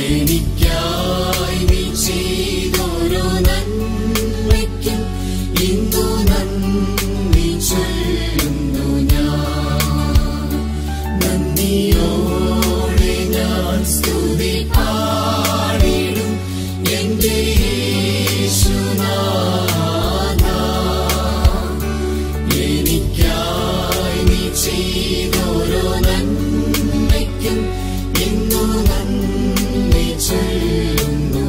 എനിക്കായി നീ ചെയ്തോരോ നന്മയ്ക്കും ഇന്നു നന്ദി ചൊല്ലുന്നു ഞാൻ നന്ദിയോടെ ഞാൻ സ്തുതി പാടിടും എന്റെ യേശുനാഥ എനിക്കായി നീ ചെയ്തോരോ നന്മയ്ക്കും ഇന്നു നന്ദി ചൊല്ലുന്നു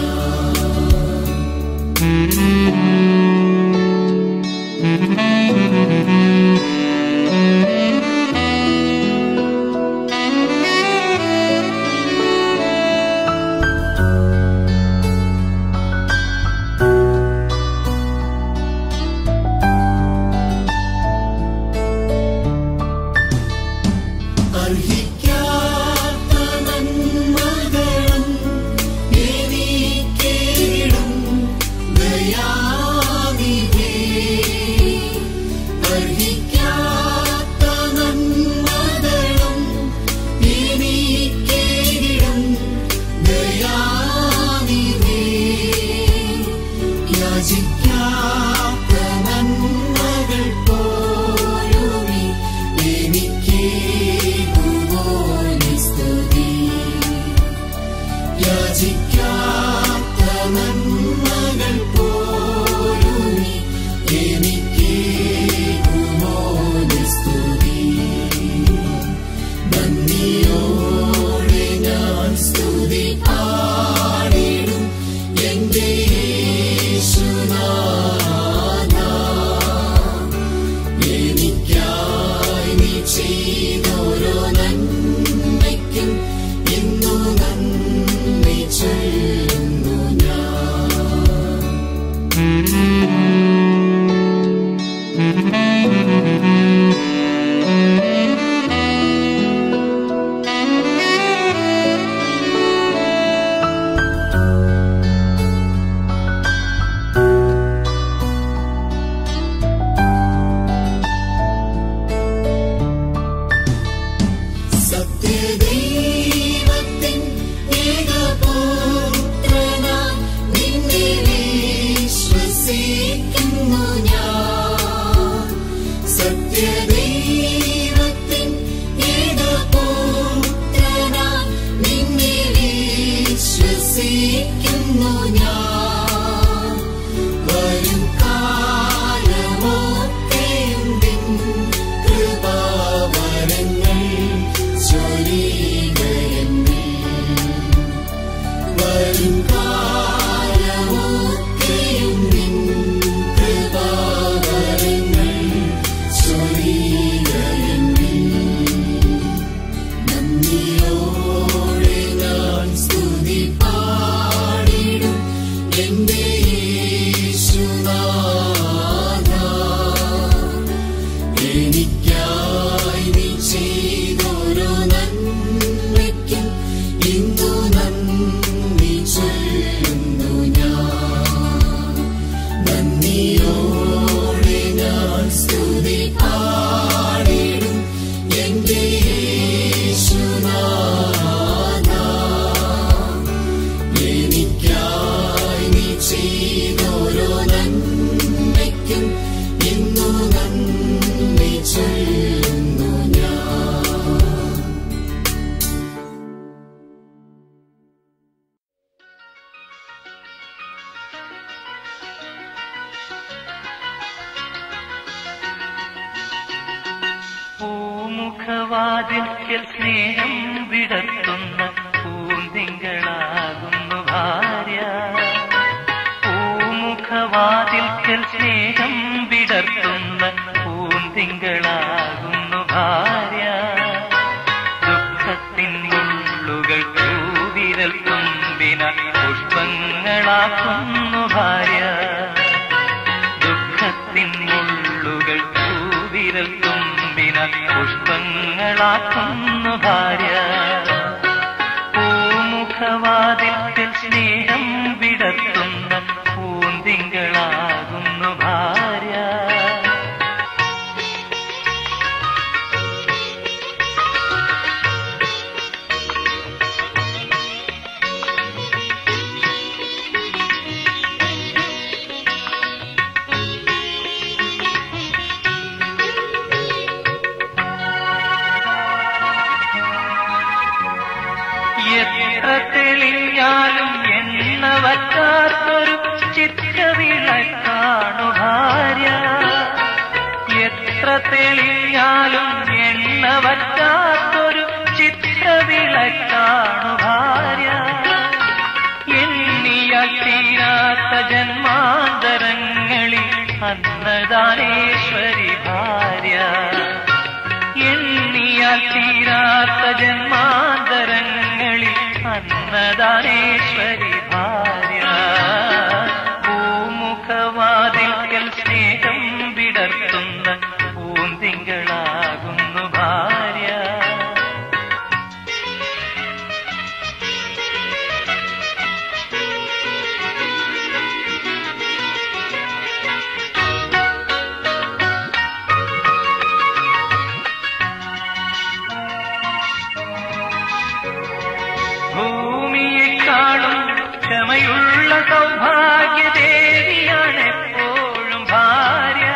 ഞാൻ അർഹിക്കാത്ത നന്മകളും എനിക്കേടും ദയാനിധി അർഹിക്കാത്ത നന്മകളും എനിക്കേടും ദയാനിധി യാചിക്കാത്ത നന്മകൾ പോലുമി എനിക്കേകുമോനി സ്തുതി യാചിക്കാത്ത നന്മകൾ പോലുമി എനിക്കേകുമോനി സ്തുതി നന്ദിയോടെ ഞാൻ സ്തുതി പാടിടും എന്റെ യേശുനാഥ എനിക്കായി നീ ചെയ്തോരോ നന്മയ്ക്കും ഇന്നു നന്ദി ചൊല്ലുന്നു ഞാൻ സത്യദൈവത്തിൻ ഏകപുത്രനാം നിന്നെ വിശ്വസിക്കുന്നു ഞാൻ സത്യദൈവത്തിൻ ഏകപുത്രനാം നിന്നെ വിശ്വസിക്കുന്നു ഞാൻ വരും കാലമൊക്കെയും നിൻ കൃപാവരങ്ങൾ ചൊരികയെന്നിൽ വരും കാലമൊക്കെയും നിൻ കൃപാവരങ്ങൾ ചൊരികയെന്നിൽ നന്ദിയോടെ ഞാൻ സ്തുതി പാടിടും എന്റെ യേശുനാഥ എനിക്കായി നീ ചെയ്തോരോ നന്മയ്ക്കും ഇന്നു നന്ദി ചൊല്ലുന്നു ഞാൻ നന്ദിയോടെ ഞാൻ സ്തുതി പാടിടും എന്റെ യേശുനാഥ എനിക്കായി നീ ചെയ്തോരോ നന്മയ്ക്കും ഇന്നു നന്ദി ചൊല്ലുന്നു ഞാൻ പൂമുഖവാതിൽക്കൽ സ്നേഹം വിടർത്തുന്ന പൂന്തിങ്കളാകുന്നു ഭാര്യ പൂമുഖവാതിൽക്കൽ സ്നേഹം വിടർത്തുന്ന പൂന്തിങ്കളാകുന്നു ഭാര്യ ദുഃഖത്തിൻ മുള്ളുകൾ പൂവിരൽ തുമ്പിന പുഷ്പങ്ങളാക്കുന്നു ഭാര്യ ദുഃഖത്തിൻ മുള്ളുകൾ പൂവിരൽ തുമ്പിന പുഷ്പങ്ങളാക്കുന്നു ഭാര്യ പൂമുഖവാതിൽക്കൽ സ്നേഹം വിടർത്തുന്ന പൂന്തിങ്കളാകുന്നു ഭാര്യ തെളിഞ്ഞാലും എണ്ണ വറ്റാത്തൊരു ചിത്രവിളക്കാണു ഭാര്യ എത്ര തെളിഞ്ഞാലും എണ്ണ വറ്റാത്തൊരു ചിത്രവിളക്കാണു ഭാര്യ എണ്ണിയാൽ തീരാത്ത ജന്മാന്തരങ്ങളിൽ അന്നദാനേശ്വരി ഭാര്യ എണ്ണിയാൽ തീരാത്ത ജന്മാന്തരങ്ങളിൽ അന്നദാനേശ്വരി ഭാര്യ പൂമുഖവാതിൽക്കൽ സ്നേഹം വിടർത്തുന്ന പൂന്തിങ്കളാകുന്നു ഭാര്യ ഭൂമിയെക്കാളും ക്ഷമയുള്ള സൗഭാഗ്യദേവിയാണ് എപ്പോഴും ഭാര്യ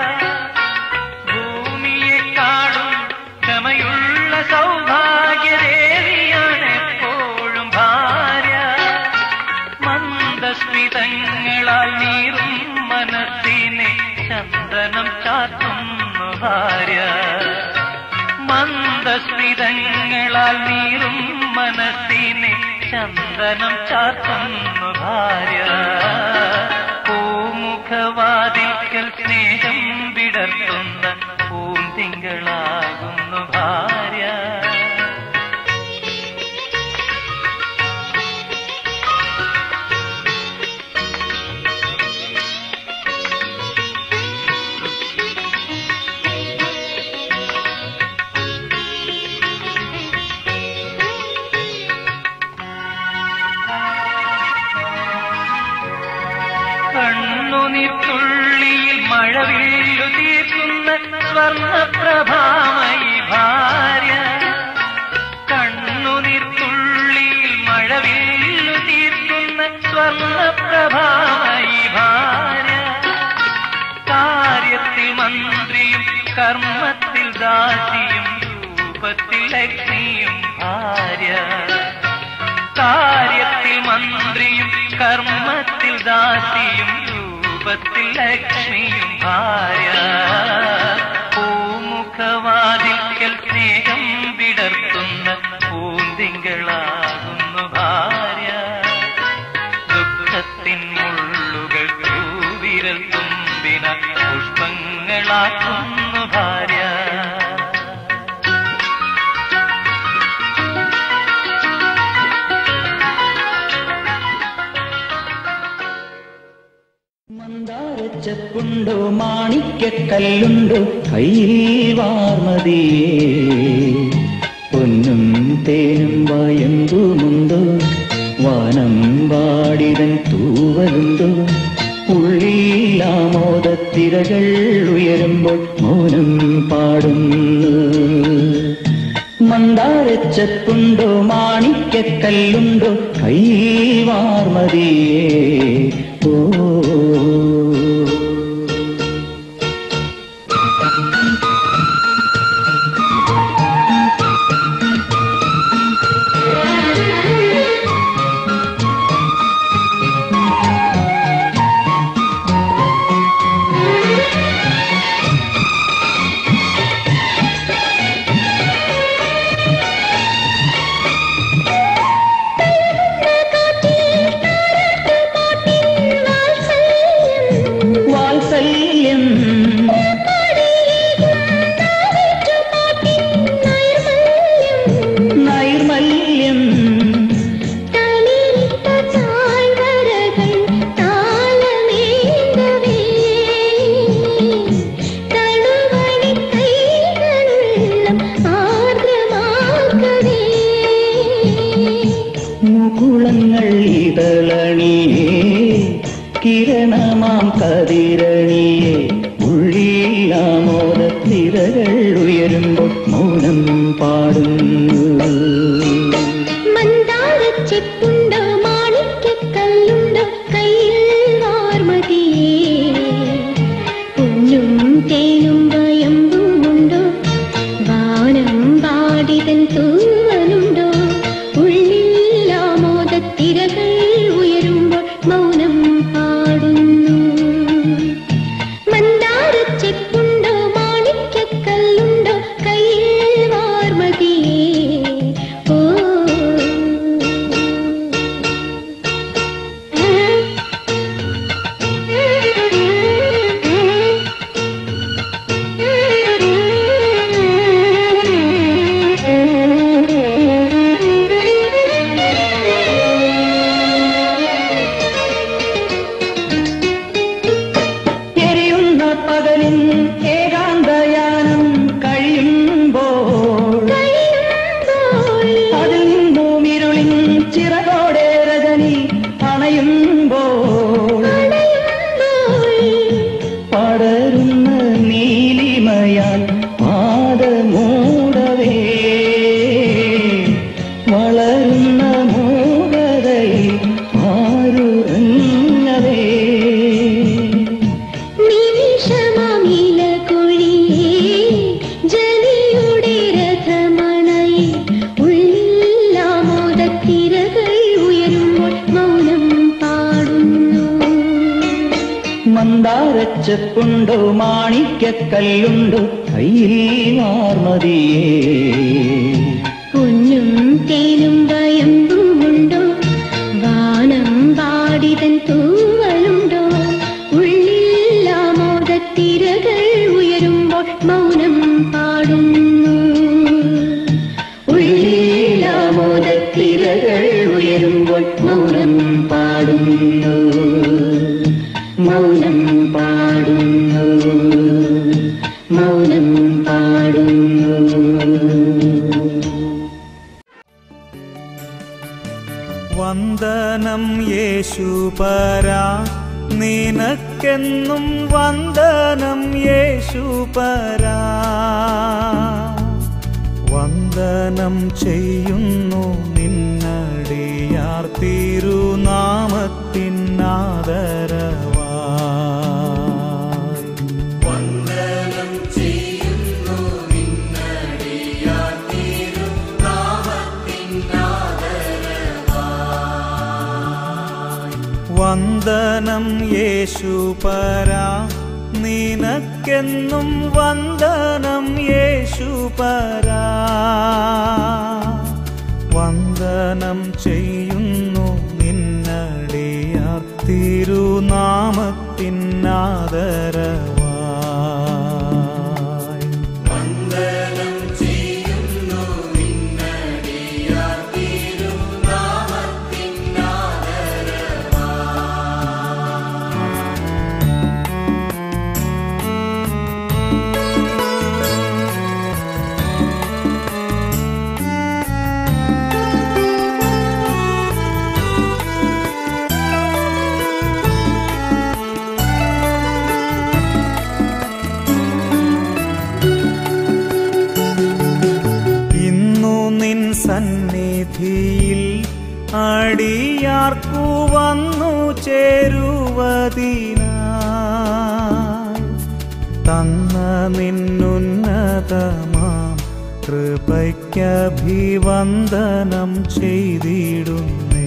ഭൂമിയെക്കാളും ക്ഷമയുള്ള സൗഭാഗ്യദേവിയാണ് എപ്പോഴും ഭാര്യ മന്ദസ്മിതങ്ങളാൽ നീറും മനസ്സിനെ ചന്ദനം ചാത്തുന്നു ഭാര്യ മന്ദസ്മിതങ്ങളാൽ നീറും മനസ്സിനെ ചന്ദനം ചാത്തുന്നു ഭാര്യ പൂമുഖവാതിൽക്കൽ സ്നേഹം വിടർത്തുന്ന പൂന്തിങ്കളാകുന്നു ഭാര്യ കണ്ണുനീർത്തുള്ളിയിൽ മഴവില്ലു തീർക്കുന്ന സ്വർണപ്രഭാമയി ഭാര്യ കണ്ണുനീർത്തുള്ളിയിൽ മഴവില്ലു തീർക്കുന്ന സ്വർണപ്രഭാമയി ഭാര്യ കാര്യത്തിൽ മന്ത്രിയും കർമ്മത്തിൽ ദാസിയും രൂപത്തിൽ ലക്ഷ്മിയും ഭാര്യ കാര്യത്തിൽ മന്ത്രിയും കർമ്മത്തിൽ ദാസിയും രൂപത്തിൽ ലക്ഷ്മിയും ഭാര്യ പൂമുഖവാതിൽക്കൽ സ്നേഹം വിടർത്തുന്ന പൂന്തിങ്കളാകുന്നു ഭാര്യ ദുഃഖത്തിൻ മുള്ളുകൾ തൂവിരൽ തുമ്പിന പുഷ്പങ്ങളാക്കുന്നു ഭാര്യ മന്ദാരച്ചപ്പുണ്ടോ മാണിക്കല്ലുണ്ടോ കയ്യിൽ വാർമതിയേ പൊന്നും തേനും വയമ്പുമുണ്ടോ വാനം പാടിതൻ തൂവലുണ്ടോ ഉള്ളിലാമോദത്തിരകൾ ഉയരുമ്പോൾ മൗനം പാടുന്നു മന്ദാരച്ചപ്പുണ്ടോ മാണിക്കല്ലുണ്ടോ കയ്യിൽ വാർമതിയേ ഓ വാത്സല്യം നൈർമല്യം മുകുളങ്ങൾ ഇതളണിയേ കിരണമാം കതിരണിയേ ഉള്ളിലാമോദത്തിരകൾ ഉയരുമ്പോൾ മൗനം പാടുന്നു ചെപ്പുണ്ടോ മാണിക്കല്ലുണ്ടോ കയ്യിൽ വാർമതിയേ പൊന്നും തേനും വയമ്പുമുണ്ടോ വാനം പാടിതൻ തൂവലുണ്ടോ ഉള്ളിൽ ആമോദത്തിരകൾ സ്വർണച്ചെപ്പുണ്ടോ മാണിക്കക്കല്ലുണ്ടോ കയ്യിൽ വാർമതിയേ പൊന്നും തേനും വയമ്പുമുണ്ടോ വാനം വാടിതൻ തൂവലുണ്ടോ ഉള്ളിൽ ആമോദത്തിരകൾ ഉയരുമ്പോൾ മൗനം പാടുന്നു ഉള്ളിൽ ആമോദത്തിരകൾ ഉയരുമ്പോൾ മൗനം പാടുന്നു മൗനം പാടുന്നു മൗനം പാടുന്നു വന്ദനം യേശുപരാ നിനക്കെന്നും വന്ദനം യേശുപരാ വന്ദനം ചെയ്യുന്നു നിന്നടിയാർ തിരുനാമത്തിനാദരവാ വന്ദനം യേശുപരാ നിനക്കെന്നും വന്ദനം യേശുപരാ വന്ദനം ചെയ്യുന്നു നിന്നടിയാർ തിരുനാമത്തിനാദരവായി ഇന്നു നിൻ സന്നിധിയിൽ അടിയാർക്കു വന്നു ചേരുവതിനായി തന്ന നിന്നുന്നതമാ കൃപയ്ക്കഭിവന്ദനം ചെയ്തിടുന്നേ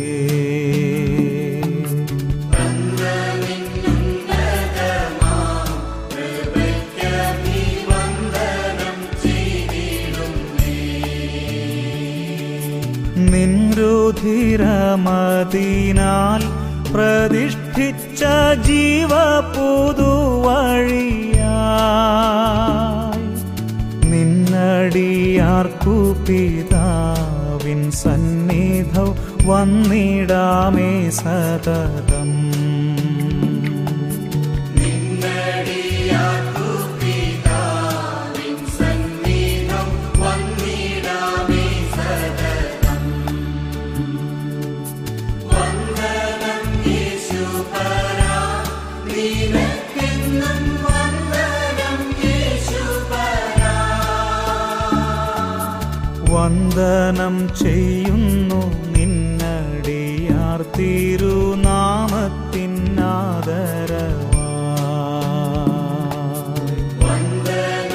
നിൻരുധിരമതിനാൽ പ്രതിഷ്ഠിച്ച ജീവപുതുവഴിയായി നിന്നടിയാർക്കു പിതാവിൻ സന്നിധൗ വന്നിടാമേ സതതം വന്ദനം ചെയ്യുന്നു നിന്നടിയാർ തിരുനാമത്തിനാദരവായി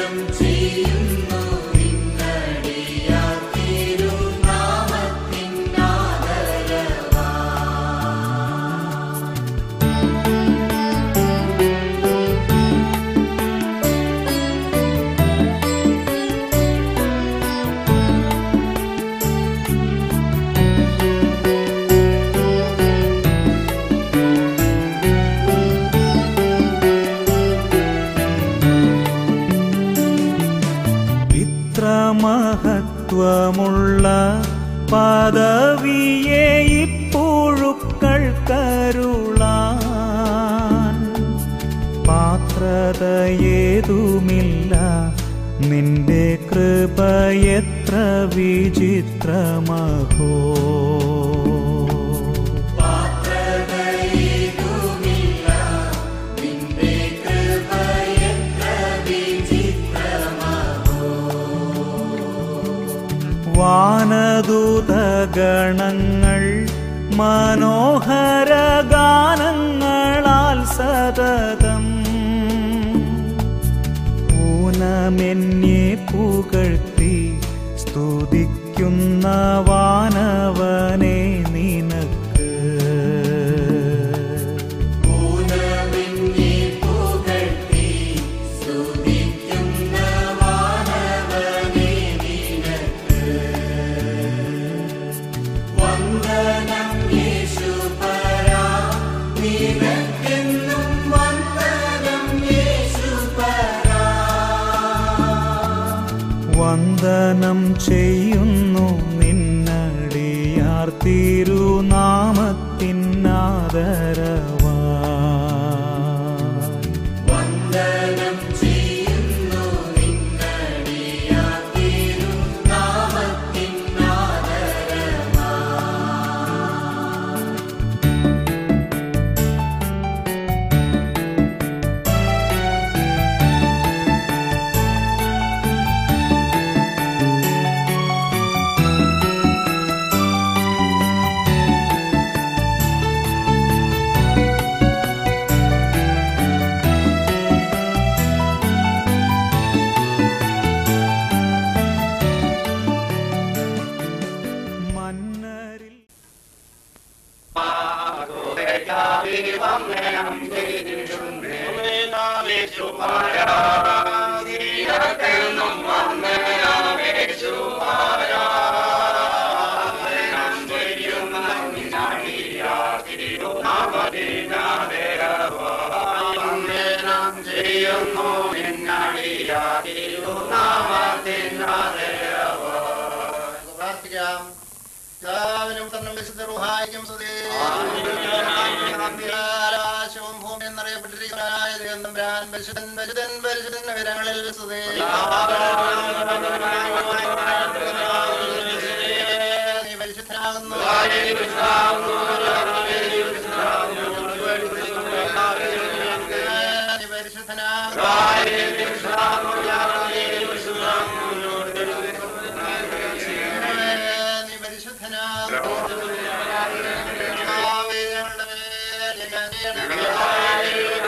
ഇത്ര മഹത്വമുള്ള പദവിയെ ഇപ്പുഴുക്കൾ കരുളാൻ പാത്രതയേതുമില്ല നിന്റെ കൃപ എത്ര വിചിത്രമഹോ വാനദൂതഗണങ്ങൾ മനോഹര ഗാനങ്ങളാൽ സതതം ഊനമെന്നെ പുകഴ്ത്തി സ്തുതിക്കുന്ന വാനവനെ നിനക്ക് വന്ദനം ചെയ്യുന്നു നിന്നടിയാർ തിരുനാമത്തിനാദരവാ വന്ദനം ചെയ്യുന്നു നിന്നടിയാ തിരുനാമത്തിൻ ആദരവാ മന്നരിൽ പ്രാർത്ഥിക്കാം പിതാവിനും പുത്രനും വിശുദ്ധ റുഹായിക്കും സ്തുതി. ആകാശവും ഭൂമിയും എന്നറിയപ്പെട്ടിരിക്കുന്നവനായ ദൈവം തമ്പുരാൻ പരിശുദ്ധൻ പരിശുദ്ധൻ പരിശുദ്ധൻ വിവരങ്ങളിൽ സ്തുതി. നീ പരിശുദ്ധനാകുന്നു നീ പരിശുദ്ധനാകുന്നു നീ പരിശുദ്ധനാകുന്നു കർത്താവേ, ഞങ്ങളുടെ മേൽ ചെയ്യണമേ.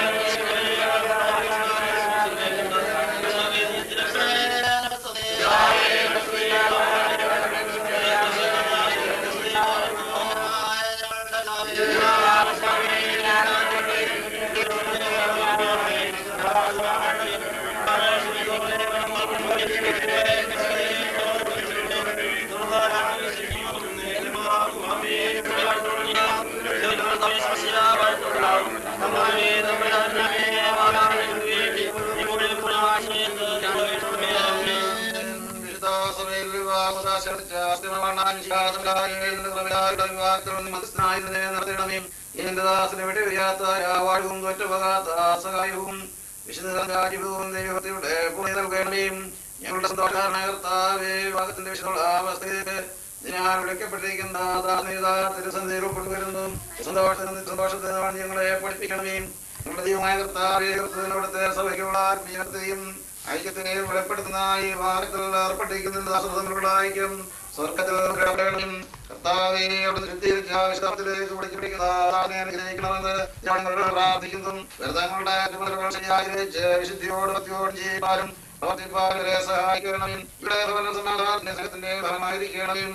വാഴവും തോറ്റപകാത്തസഹായവും വിശുദ്ധവും ദൈവത്തിയുടെ പുണ്യ നൽകണമേ ഞങ്ങളുടെ സന്തോഷകാരണകർത്താവേ ഭാഗത്തിന്റെ വിശുദ്ധ ഞാൻ വിളിക്കപ്പെട്ടിരിക്കുന്ന തിരുസന്ധിയിൽ ഉൾക്കൊണ്ടുവരുന്നു സന്തോഷത്തിന് സന്തോഷത്തിനാണ് ഞങ്ങളെ പഠിപ്പിക്കണമേ ഞങ്ങളുടെ ദൈവമായ കർത്താവേ അവിടുത്തെ സഭയ്ക്കുള്ള ആത്മീയത്തെയും ഐക്യത്തിനെയും വെളിപ്പെടുത്തുന്ന ഈ ഭാഗത്തിൽ ഏർപ്പെട്ടിരിക്കുന്ന ദാസങ്ങളുടെ ഐക്യം സ്വർഗത്തിൽ കിടക്കണം കർത്താവേ അവിടുന്ന് ശുദ്ധീകരിച്ച വിശ്വാസത്തിലേക്ക് വിളിക്കപ്പെടുന്ന ദാസനെ അനുഗ്രഹിക്കണമെന്ന് ഞങ്ങൾ പ്രാർത്ഥിക്കുന്നു വ്രതങ്ങളുടെ ചുമതലകൾ ശരിയായി വിശുദ്ധിയോട് ഭക്തിയോട് ചെയ്യുവാനും പ്രവർത്തിപ്പാലരെ സഹായിക്കണമേ ഇവിടെ സമാധാനത്തിന്റെ സഹത്തിന്റെ ഫലമായിരിക്കണമേ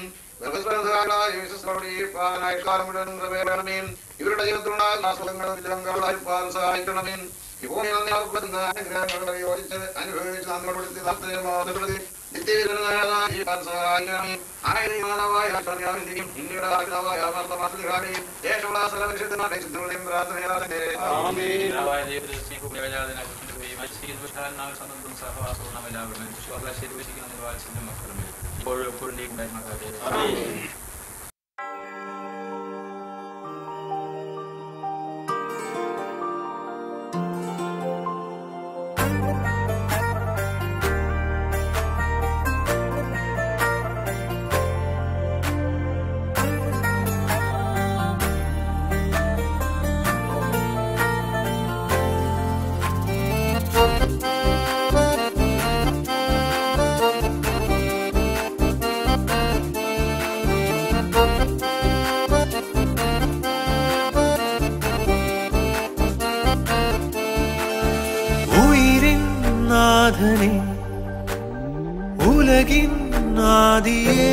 ഇവരുടെ ജീവിതത്തിലുണ്ടാകുന്ന അസുഖങ്ങളും വിജയങ്ങളും സഹായിക്കണമേ ഇപ്പോൾ അനുഗ്രഹങ്ങളെ യോജിച്ച് അനുഭവിച്ച് നമ്മളുടെ താല്പര്യമാകുന്നത് നിത്യജീവനായി സഹായിക്കണമേ ആയിരമാനവായ ആശ്രയാവിന്റെയും ഇന്ത്യയുടെ ആഗ്രഹമായ അമർത്തമാസത്തിലാണെയും ദേശമുള്ള സർവശക്തമായ സിദ്ധങ്ങളുടെയും പ്രാർത്ഥനയാതെ ഉയിരിൻ നാഥനെ ഉലകിൻ ആദിയേ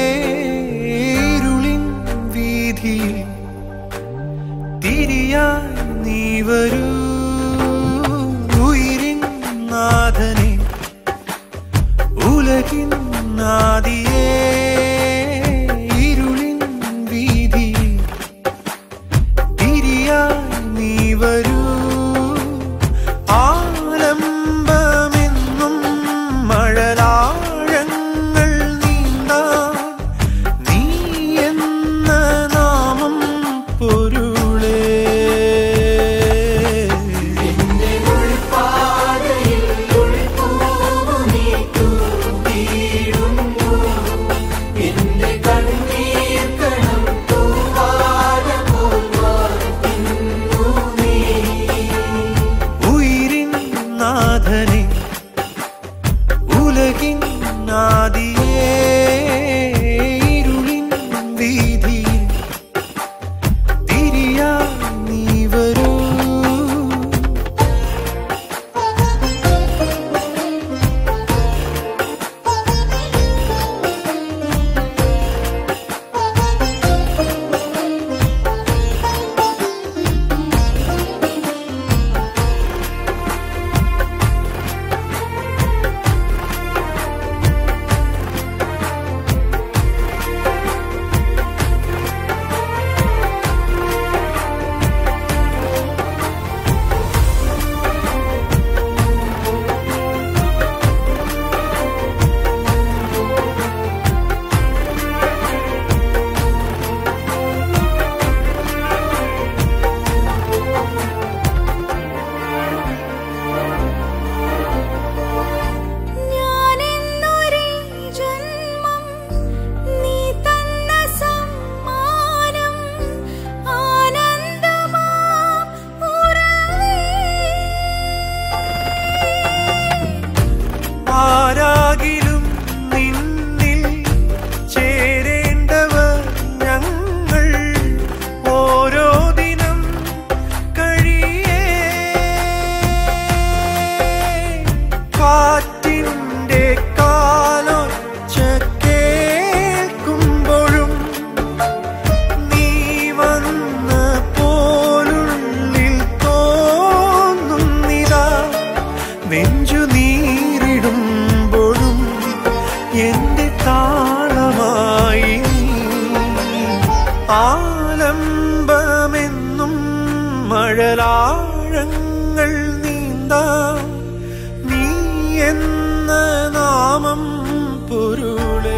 ഇരുളിൻ വീതിയിൽ തിരിയായി നീ വരൂ ഉയിരിൻ നാഥനെ ഉലകിൻ ആദിയേ ഇരുളിൻ വീതിയിൽ തിരിയായി നീ വരൂ ആലംബമെന്നും മഴലാഴങ്ങളിൽ കഴലാഴങ്ങൾ നീന്താം നീ എന്ന നാമം പൊരുളേ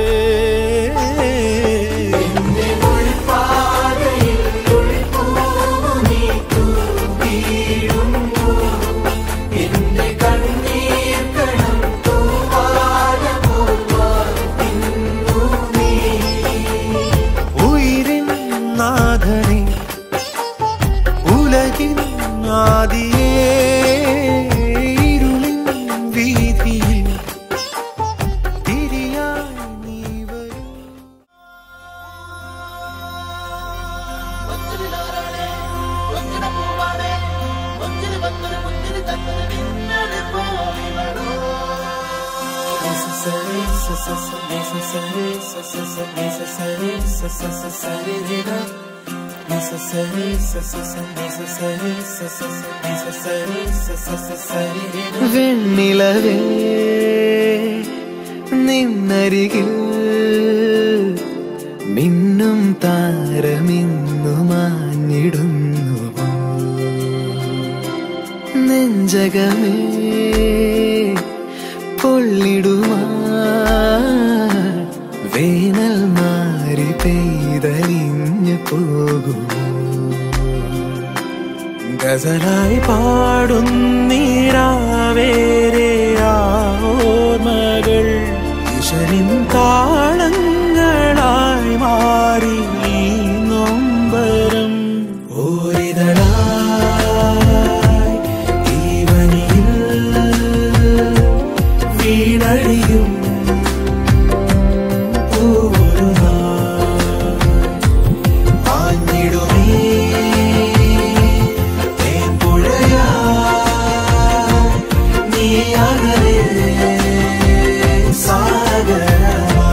ഉയിരിൻ നാഥനെ ഉലകിൻ ആദിയേ ഇരുളിൻ വീതിയിൽ തിരിയായി നീ വരൂ വെണ്ണിലവേ നിന്നരികിൽ മിന്നും താരമിന്നു മാഞ്ഞിടുന്നു നെഞ്ചകമേ പൊള്ളിടുമാ വേനൽ മാറി പെയ്തലിഞ്ഞു പോകുമോ ഗസലായി പാടുന്നീരാവേരെ ആ ഓർമ്മകൾ ഈശ്വരിൻ താളങ്ങളായി മാറി ഈ നൊമ്പരം ഓരിതളായി ഈ വനിയിൽ വീണടിയും പൂവൊരു നാൾ പാഞ്ഞിടുമേ തേൻപുഴയാ നീ അകലെ സാഗരമാ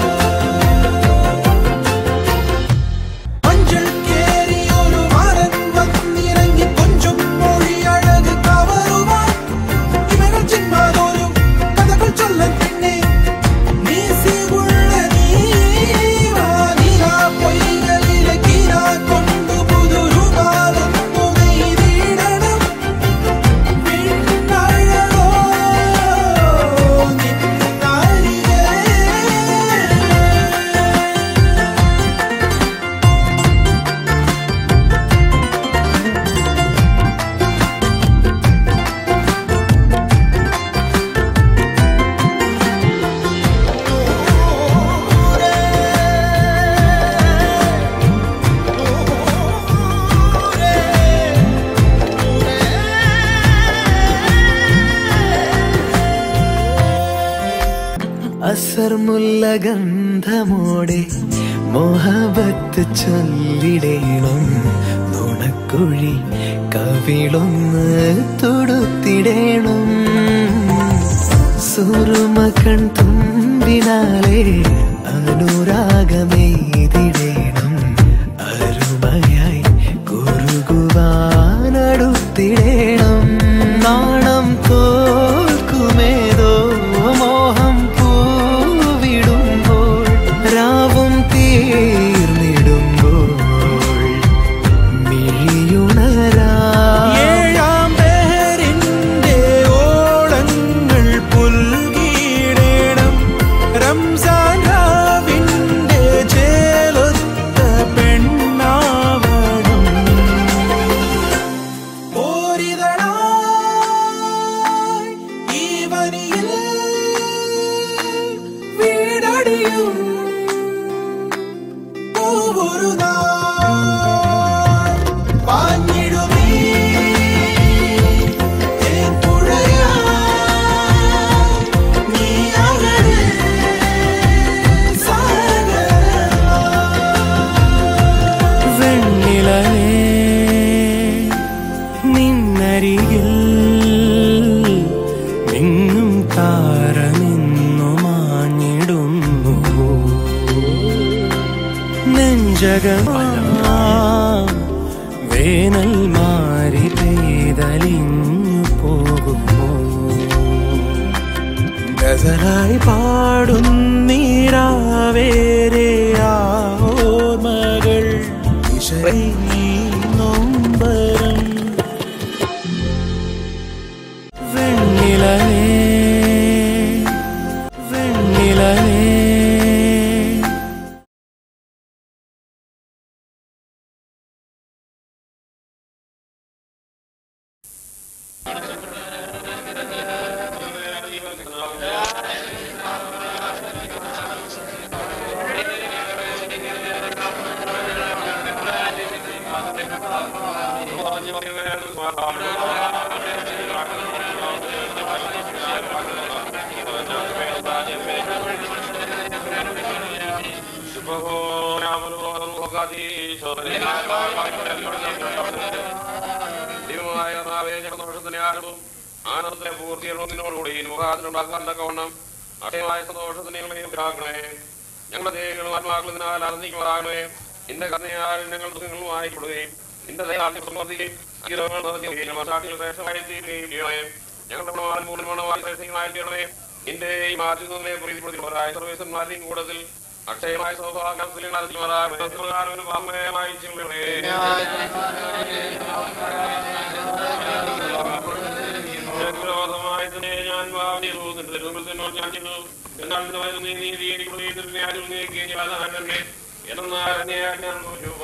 മഞ്ചൾ കേറിയൊരു മാരൻ വന്നിറങ്ങി കൊഞ്ചും മൊഴി അഴക് കവറുവാൻ ഇവകൾ ചിന്മാതോരും കഥകൾ ചൊല്ലൻ പിന്നെ നീസിയുള്ള നീവാ നീരാ പൊയ്കളിലെ കീരാ കൊണ്ടു പുതുരുപാലൊന്നു നെയ്തിടണം വിണ്ണഴകോ നിന്നരികെ അസർമുല്ല ഗന്ധമോടെ മോഹബത്ത് ചൊല്ലിടേണം നുണക്കുഴി കവിളൊന്ന് തൊടുത്തിടേണം സുറുമകൺ തുമ്പിനാലെ അനുരാഗമെയ്തിടേണം അരുമയായി കുറുകുവാനടുത്തിടേണം നാണം തോൽക്കുമേതോ മോഹം പൂവിടുമ്പോൾ രാവും തീർന്നിടുമ്പോൾ മിഴിയുണരാ ഏഴാം പേരിന്റെ ഓളങ്ങൾ പുൽകിടേണം റംസാൻ രാവിന്റെ ചേലൊത്ത പെണ്ണാവണം ഓരിതളായി ഈ വനിയിൽ വീടടിയും പൂവൊരു നാൾ പാഞ്ഞിടുമേ തേൻപുഴയാ നീ അകലെ സാഗരമാ വെണ്ണിലവേ നിന്നരികിൽ നിന്നും താരമിന്നു മാഞ്ഞിടുന്നു നെഞ്ചകമാ വേനൽ മാറി പെയ്തലിഞ്ഞു പോകുമോ ഗസലായി പാടുന്നീരാവേരെ ആ ഓർമ്മകൾ ഇശ നൊമ്പരം വെണ്ണിലവേ വെണ്ണിലവേ ആനന്ദത്തിലെ പൂർത്തിയോടുകൂടി മുഖാത്തിനുണ്ടാക്കാൻ തക്കവണ്ണം അക്ഷയമായ സന്തോഷത്തിന് ഞങ്ങളെയും ഉണ്ടാക്കണേ ഞങ്ങളുടെ ദേഹങ്ങളും ആത്മാക്കളതിനാൽ ആനന്ദിക്കുമാറാകണേ നിന്റെ കഥയാൽ ഞങ്ങൾ ദുഃഖങ്ങളുമായി കൊടുക്കുകയും നിന്റെ ദയാൽ പ്രവർത്തിക്കുകയും അഖിലങ്ങൾ നിർത്തിയും സാക്ഷികൾ ശ്രേഷ്ഠമായി തീരുകയും ചെയ്യണേ ഞങ്ങളുടെ ഗുണവാൻ പൂർണ്ണമായി ശ്രേഷ്ഠമായി തീരണേ നിന്റെ ഈ മാറ്റുന്നതിനെ പ്രീതിപ്പെടുത്തിയവരായ സർവേശ്വരന്മാരുടെയും കൂടത്തിൽ അക്ഷയമായ സൗഭാഗ്യത്തിൽ അമ്മയമായി ചെയ്യണേ വിരോധമായി തന്നെ ഞാൻ ഭാവന തോന്നുന്നുണ്ട് രൂപത്തിനോട് ഞാൻ ചെന്നു എന്നാൽ ഇത് വരുന്ന നീ നീതി എനിക്ക് പ്രതികരിച്ചിട്ട് ആരും നീക്കുകയും ചെയ്യാതെ എന്നാൽ ഞാൻ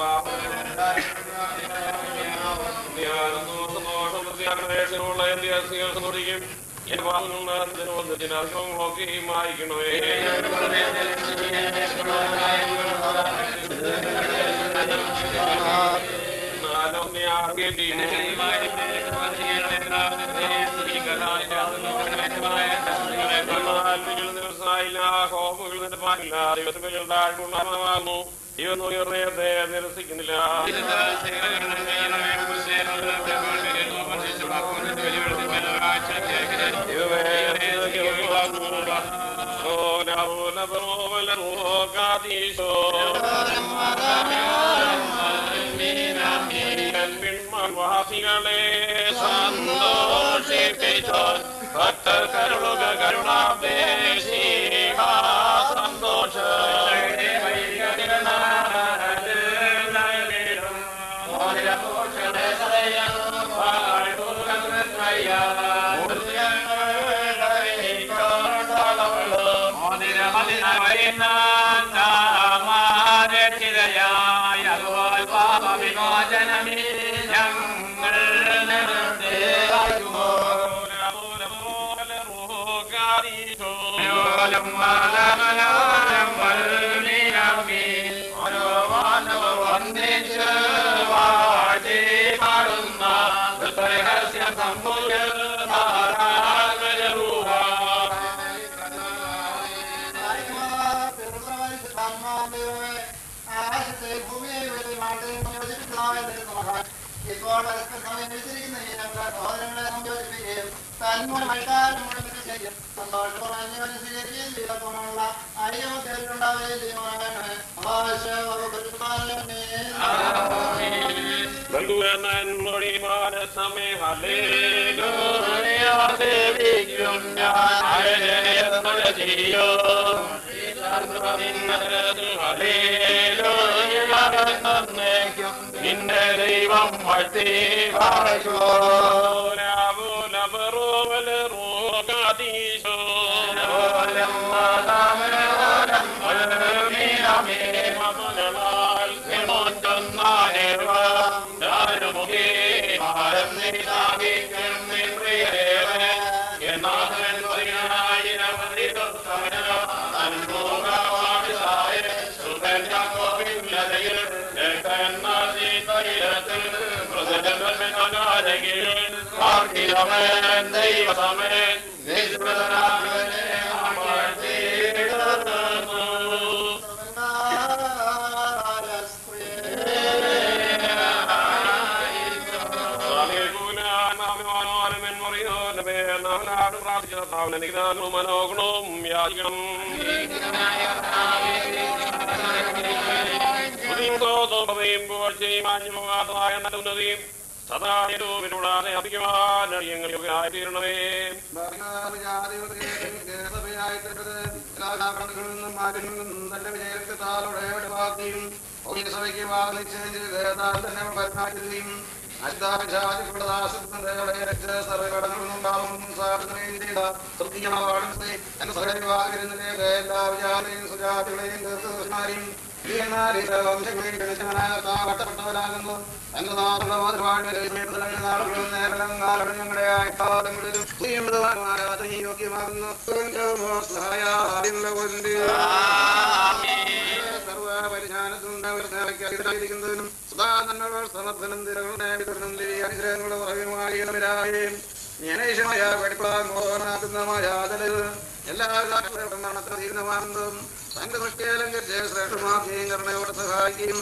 സന്തോഷമുള്ള എന്റെ അസികൾ സന്തോഷിക്കും എന്റെ പാപങ്ങളൊക്കെയും വായിക്കണമേ ഇവന്ന് ഉയർന്നേത്തെ നിരസിക്കുന്നില്ല വാസികളെ സന്തോഷിപ്പിച്ചോ ഭക്തരുളുക കരുണാദേശി സന്തോഷ ഇപ്പോൾ പരസ്പര സമയം വെച്ചിരിക്കുന്ന ഈ ഞങ്ങളുടെ സഹോദരങ്ങളെ സംയോജിപ്പിക്കുകയും തന്മൂലം അൾക്കാരും മുഴുവൻ ചെയ്യും സന്തോഷപൂർവ്വം അന്യോന്യം സ്വീകരിക്കുകയും ചെയ്തപ്പോഴുള്ള അയോഗ്യരുണ്ടാവുകയും ചെയ്യുവാനാണ് നിന്റെ ദൈവം വഴ്ത്തി ദൈവസമേ മനോഗുണവും യാചിക്കണം പറയുമ്പോൾ ചെയ്യുമാഞ്ഞു പോകാത്തതായ നല്ല ഉന്നതിയും സദാ രൂപിലൂടാതെ അഭിക്കുവാൻ അടിയങ്ങൾ തീരണമേ സഭയ്ക്ക് വാഗ്ദാനം ചെയ്ത് എന്നാൽ തന്നെ പരമാക്കുകയും സർവപരിജ്ഞാനത്തിനും സദാ നന്മകൾ സമർത്ഥനം തിരകളുടെ വിതരണം അനുഗ്രഹങ്ങളുടെ ഉറവിനുമായ ജ്ഞാനേശമായ വെടിപ്പാകുന്നമായ എല്ലാ തീരുമാനവും തന്റെ സൃഷ്ടിയലങ്കരിച്ച് ശ്രേഷ്ഠമാക്കുകയും കരുണയോടെ സഹായിക്കുകയും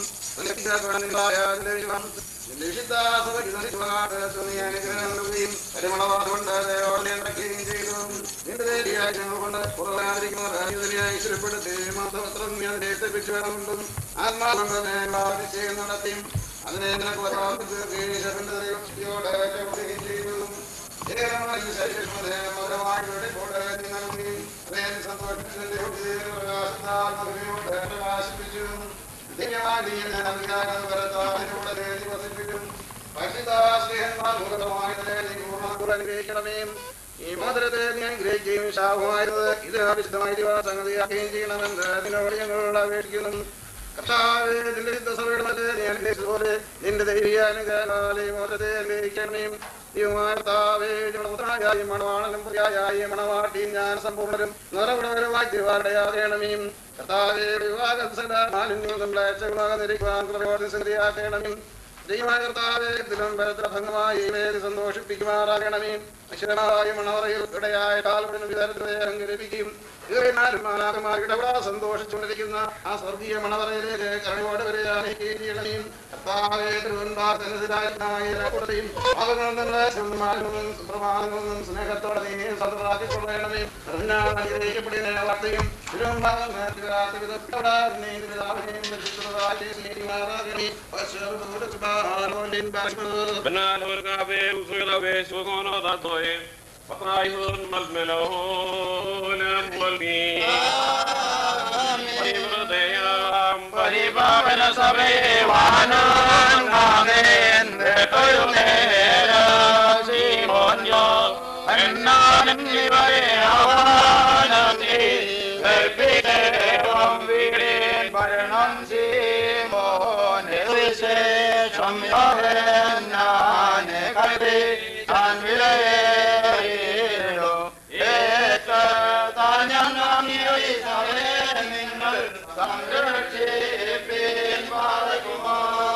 നടത്തിയും അതിനെ ചെയ്തു ഈ മോദരത്തെ ഞാൻ ഗ്രഹിക്കുകയും ശാപമായിരുന്നത് ഇത് അവിശുദ്ധമായി സംഗതിയാക്കുകയും ചെയ്യണമെന്ന് അതിനോട് ഞങ്ങൾ അപേക്ഷിക്കുന്നു കർത്താവേ, നിന്റെ സിദ്ധസഭയുടെ മധ്യേ നീ അനുഗ്രഹിച്ചതുപോലെ നിന്റെ ദൈവികാനുഗ്രഹാലെ മോദത്തെ അനുഗ്രഹിക്കണമേ ദൈവമായ കർത്താവേ, ഞങ്ങളുടെ പുത്രനായ മണവാളനും പ്രിയായ മണവാട്ടിയും ഞാൻ സമ്പൂർണ്ണരും നിറവിടവരുമായി തിരുവാടയാകണമേ കർത്താവേ വിവാഹ മാലിന്യം നിരക്കുവാൻ കൃപയോടെ സംഗതിയാക്കണമേ ദൈവമായ കർത്താവേ ഇതിലും പരത്ര ഭംഗമായി വേദി സന്തോഷിപ്പിക്കുമാറാകണമേ അശ്വരമായ മണവറയിൽ ഇടയായ കാലപ്പെടുന്ന വിതരത്തെ അംഗീകരിക്കുകയും ഇവരെന്നാലും മാലാകമാരുടെ സന്തോഷിച്ചുകൊണ്ടിരിക്കുന്ന ആ സ്വർഗീയ മണവറയിലേക്ക് കരയോടെ വരികയാണ് ചെയ്യണമേ കർത്താവേ തിരുവനന്തപുരത്തിനെതിരായും പ്രമാണങ്ങളൊന്നും സ്നേഹത്തോടെ നീ സന്തോഷാക്കിക്കൊള്ളണമേ അനുഗ്രഹിക്കപ്പെടുന്ന വാർത്തയും പരിപാവന സഭയെ വാനാൻ കാമേൻ ഒരു നേരോ എന്നാലും ഇവരെ ആവാനം ചെയ്തേവം വീടേൻ ഭരണം ചെയ്യുമോനെ വിശേഷം യോഹന്നാനെ കരുതി താൻ വിലയേറിയോ ഏറ്റ താൻ ഞങ്ങൾ നിങ്ങൾ സംരക്ഷിപ്പീൻ പാതകുമോ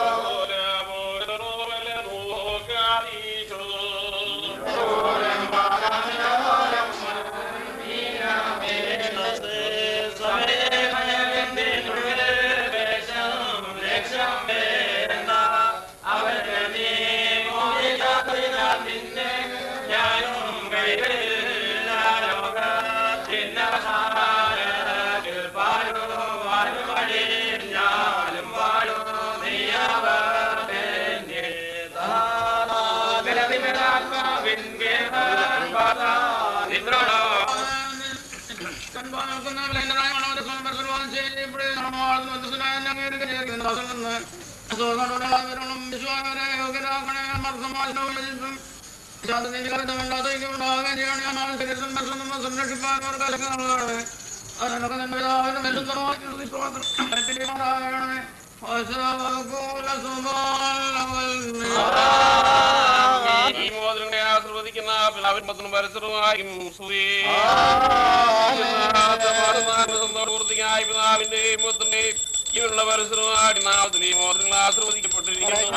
ഈ മോദനങ്ങളെ ആശീർവദിക്കുന്ന പിതാവിൻ പത്രം പരസ്യമായും പൂർത്തിയായി പിതാവിന്റെയും പുത്രന്റെയും ഇവരുടെ പരസ്യമായിട്ട് നാമത്തിൽ ഈ മോദനങ്ങൾ ആശീർവദിക്കപ്പെട്ടിരിക്കുന്നു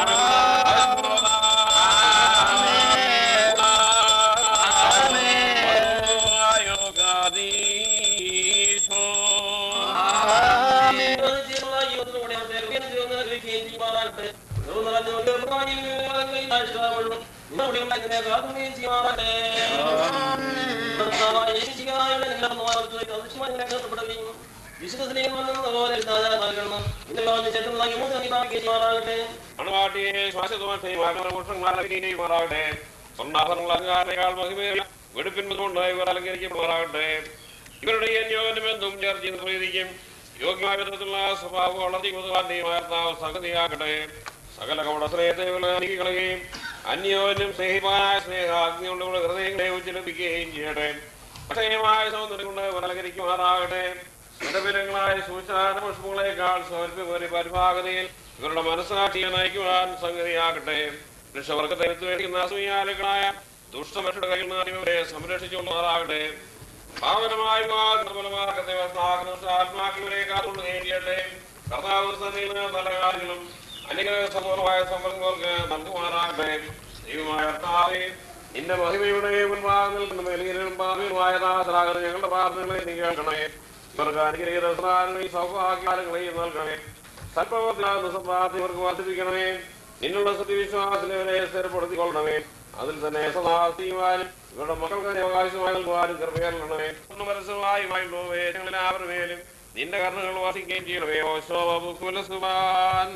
മണവാട്ടിയെ ശ്വാസമാകട്ടെ സ്വർണ്ണാഭരണങ്ങൾ അഹങ്കാരേക്കാൾ മഹിമേറിയ വെടുപ്പിൻ കൊണ്ട് ഇവർ അലങ്കരിക്കപ്പെടുമാറാകട്ടെ ഇവരുടെ അന്യോന്യമെന്തും ചേർച്ച് പ്രീതിക്കും യോഗ്യമായ വിധത്തിലുള്ള സ്വഭാവം വളർത്തി കുതുകാന്തിയുമായിരുന്ന സംഗതിയാകട്ടെ സകല കപട സ്നേഹത്തെ നീക്കിക്കളയുകയും അന്യോന്യം സ്നേഹിപ്പാനായ സ്നേഹാഗ്നി കൊണ്ടുള്ള ഹൃദയങ്ങളെ ഉജ്ജലിപ്പിക്കുകയും ചെയ്യട്ടെ അക്ഷയമായ സൗന്ദര്യം കൊണ്ട് വലകരിക്കുമാറാകട്ടെ സുരഭിലങ്ങളായ സൂചന പുഷ്പങ്ങളെക്കാൾ സമർപ്പിക്കുന്ന പരിഭാഗതയിൽ ഇവരുടെ മനസ്സാക്ഷിയെ നയിക്കുവാൻ സംഗതിയാകട്ടെ വൃക്ഷവർഗത്തെ എടുത്തുവയ്ക്കുന്ന അസൂയാലുകളായ ദുഷ്ടമനുഷ്യരുടെ കയ്യിൽ നിന്ന് ഇവരെ സംരക്ഷിച്ചുകൊള്ളുമാറാകട്ടെ പാവനമായ നിർമ്മലമാർഗത്തെ ആത്മാക്കളെ കാത്തുകൊള്ളുകയും ചെയ്യട്ടെ കർത്താവ് സന്നിധിയിൽ നിന്ന് നല്ല കാര്യങ്ങളും അനുഗ്രഹ സമ്പൂർണമായ സംരംഭങ്ങൾക്ക് നൽകുമാറാകട്ടെ ദൈവമായ കർത്താവേ നിന്റെ മഹിമയുടെ മുൻഭാഗത്തിൽ നിന്ന് വലിയനും ഭാവിയുമായ ദാസരാകർ ഞങ്ങളുടെ പ്രാർത്ഥനകളെ നീ കേൾക്കണേ ഇവർക്ക് അനുഗ്രഹീത സൗഭാഗ്യങ്ങളെയും നൽകണേ സൽപ്രവർത്തന സമ്പാദ്യം ഇവർക്ക് വർദ്ധിപ്പിക്കണമേ നിന്നുള്ള സത്യവിശ്വാസത്തിനെ ഇവരെ സ്ഥിരപ്പെടുത്തിക്കൊള്ളണമേ അതിൽ തന്നെ സദാസ്തിയുവാനും ഇവരുടെ മക്കൾക്ക് അവകാശമായി നൽകുവാനും കൃപയരണമേ മനസ്സുമായുമായുള്ളവേ ഞങ്ങളെല്ലാവരും മേലും നിന്റെ കർണങ്ങൾ വാസിക്കുകയും ചെയ്യണമേ ഓ ശോഭുക്കുലസുബാൻ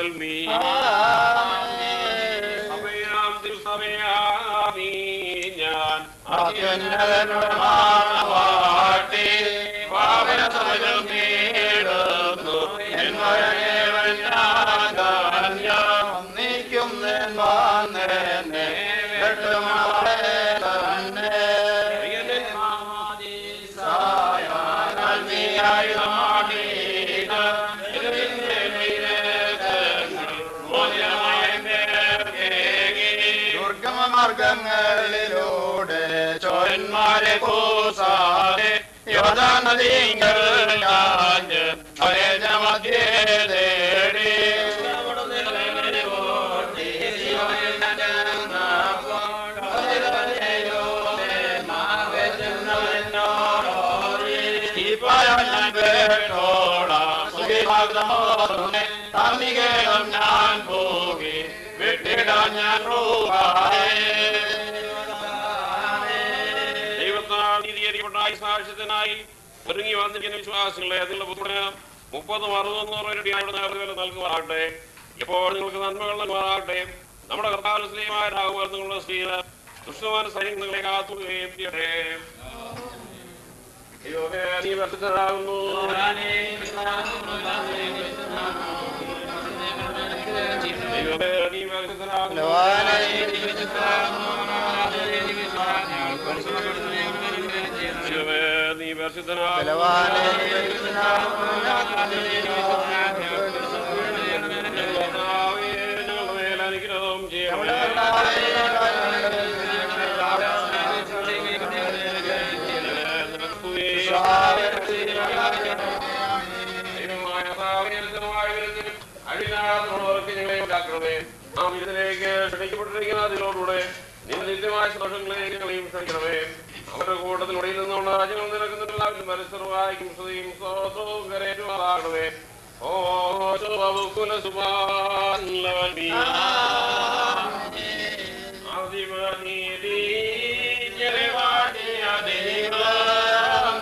സമയാം തിരുസമയാമീ ഞാൻ അത്യുന്നതനുടെ മാണവാട്ടി പാവന സമുദ്രം നേടുന്നു എന്മരേവൻ ഞാൻ ഒന്നിക്കും വന്നേ വെട്ടുമളെ തന്നെ ആത്മീയായി നാടീന ദുർഗമ മാർഗങ്ങളിലൂടെ ചോരന്മാരെ കൂസാതെ യോധനദിങ്ങൾ ഞാൻ മധ്യേ തേടി തമികേളം ഞാൻ പോകി വിട്ടിടാൻ ഞാൻ ദൈവത്താൽ നീതീകരിക്കപ്പെട്ട സാക്ഷ്യത്തിനായി ഒരുങ്ങി വന്നിരിക്കുന്ന വിശ്വാസികളെ അതിലുള്ള പുത്രന് മുപ്പതും അറുപതും നൂറ് നേർവില നൽകുമാറാകട്ടെ ഇപ്പോൾ നിങ്ങൾക്ക് നന്മകൾ നൽകുമാറാകട്ടെ നമ്മുടെ കർത്താവ് സ്ത്രീമായ രാഘവർ നിങ്ങളുടെ സ്ത്രീന് ദുഷ്ടമായ സൈന്യങ്ങളെ കാത്തുകയും ചെയ്യട്ടെ ദൈവമേ, നീ വർദ്ധിതരാകുന്നു ദൈവമേ, നീ വർദ്ധിതരാകുന്നു ദൈവമേ, നീ പരിശുദ്ധനാകുന്നു കർത്താവേ, ഞങ്ങളുടെ മേൽ അനുഗ്രഹം ചെയ്യണമേ. ദൈവമായ കർത്താവേ, അനുഗ്രഹമായ വിരുന്നിനും അഴിനാഥമുള്ളവർക്ക് ഞങ്ങളെ ഉണ്ടാക്കണമേ. നാം ഇതിലേക്ക് ക്ഷണിക്കപ്പെട്ടിരിക്കുന്ന അതിലോടുകൂടെ നിന്റെ നിത്യമായ സന്തോഷങ്ങളെ ഞങ്ങളെയും ക്ഷണിക്കണമേ അവരുടെ കൂട്ടത്തിൽ ഉടയിൽ നിന്നുള്ള രാജ്യങ്ങൾ നിരക്കുന്നില്ലാവരും പരിസരവായിക്കും സ്തുതിയും സ്തോത്രവും കരേറ്റുമാറാകണമേ ഓ ശുഭകുല സുബാൻ ആദിമനീതി ജലവാടിയ ദൈവം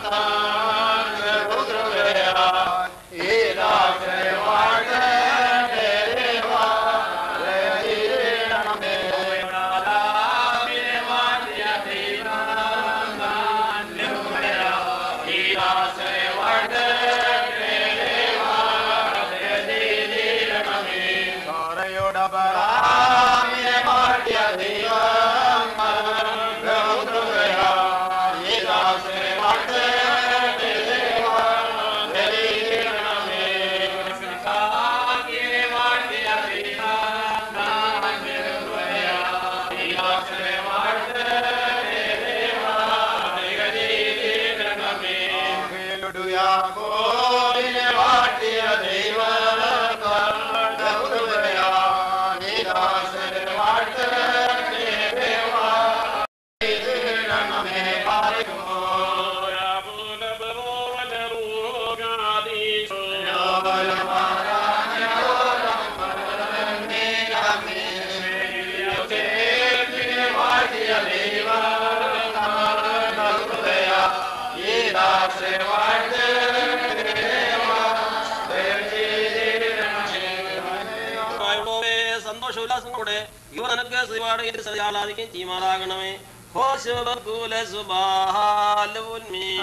സന്തോഷ ഉല്ലാസങ്ങളോടെ ഇവ നിനക്ക് ശ്രീപാട് ആഹ്ലാദിക്കുകയും ചെയ്യുമാറാകണമേ وشبكوا لسبحان المنمي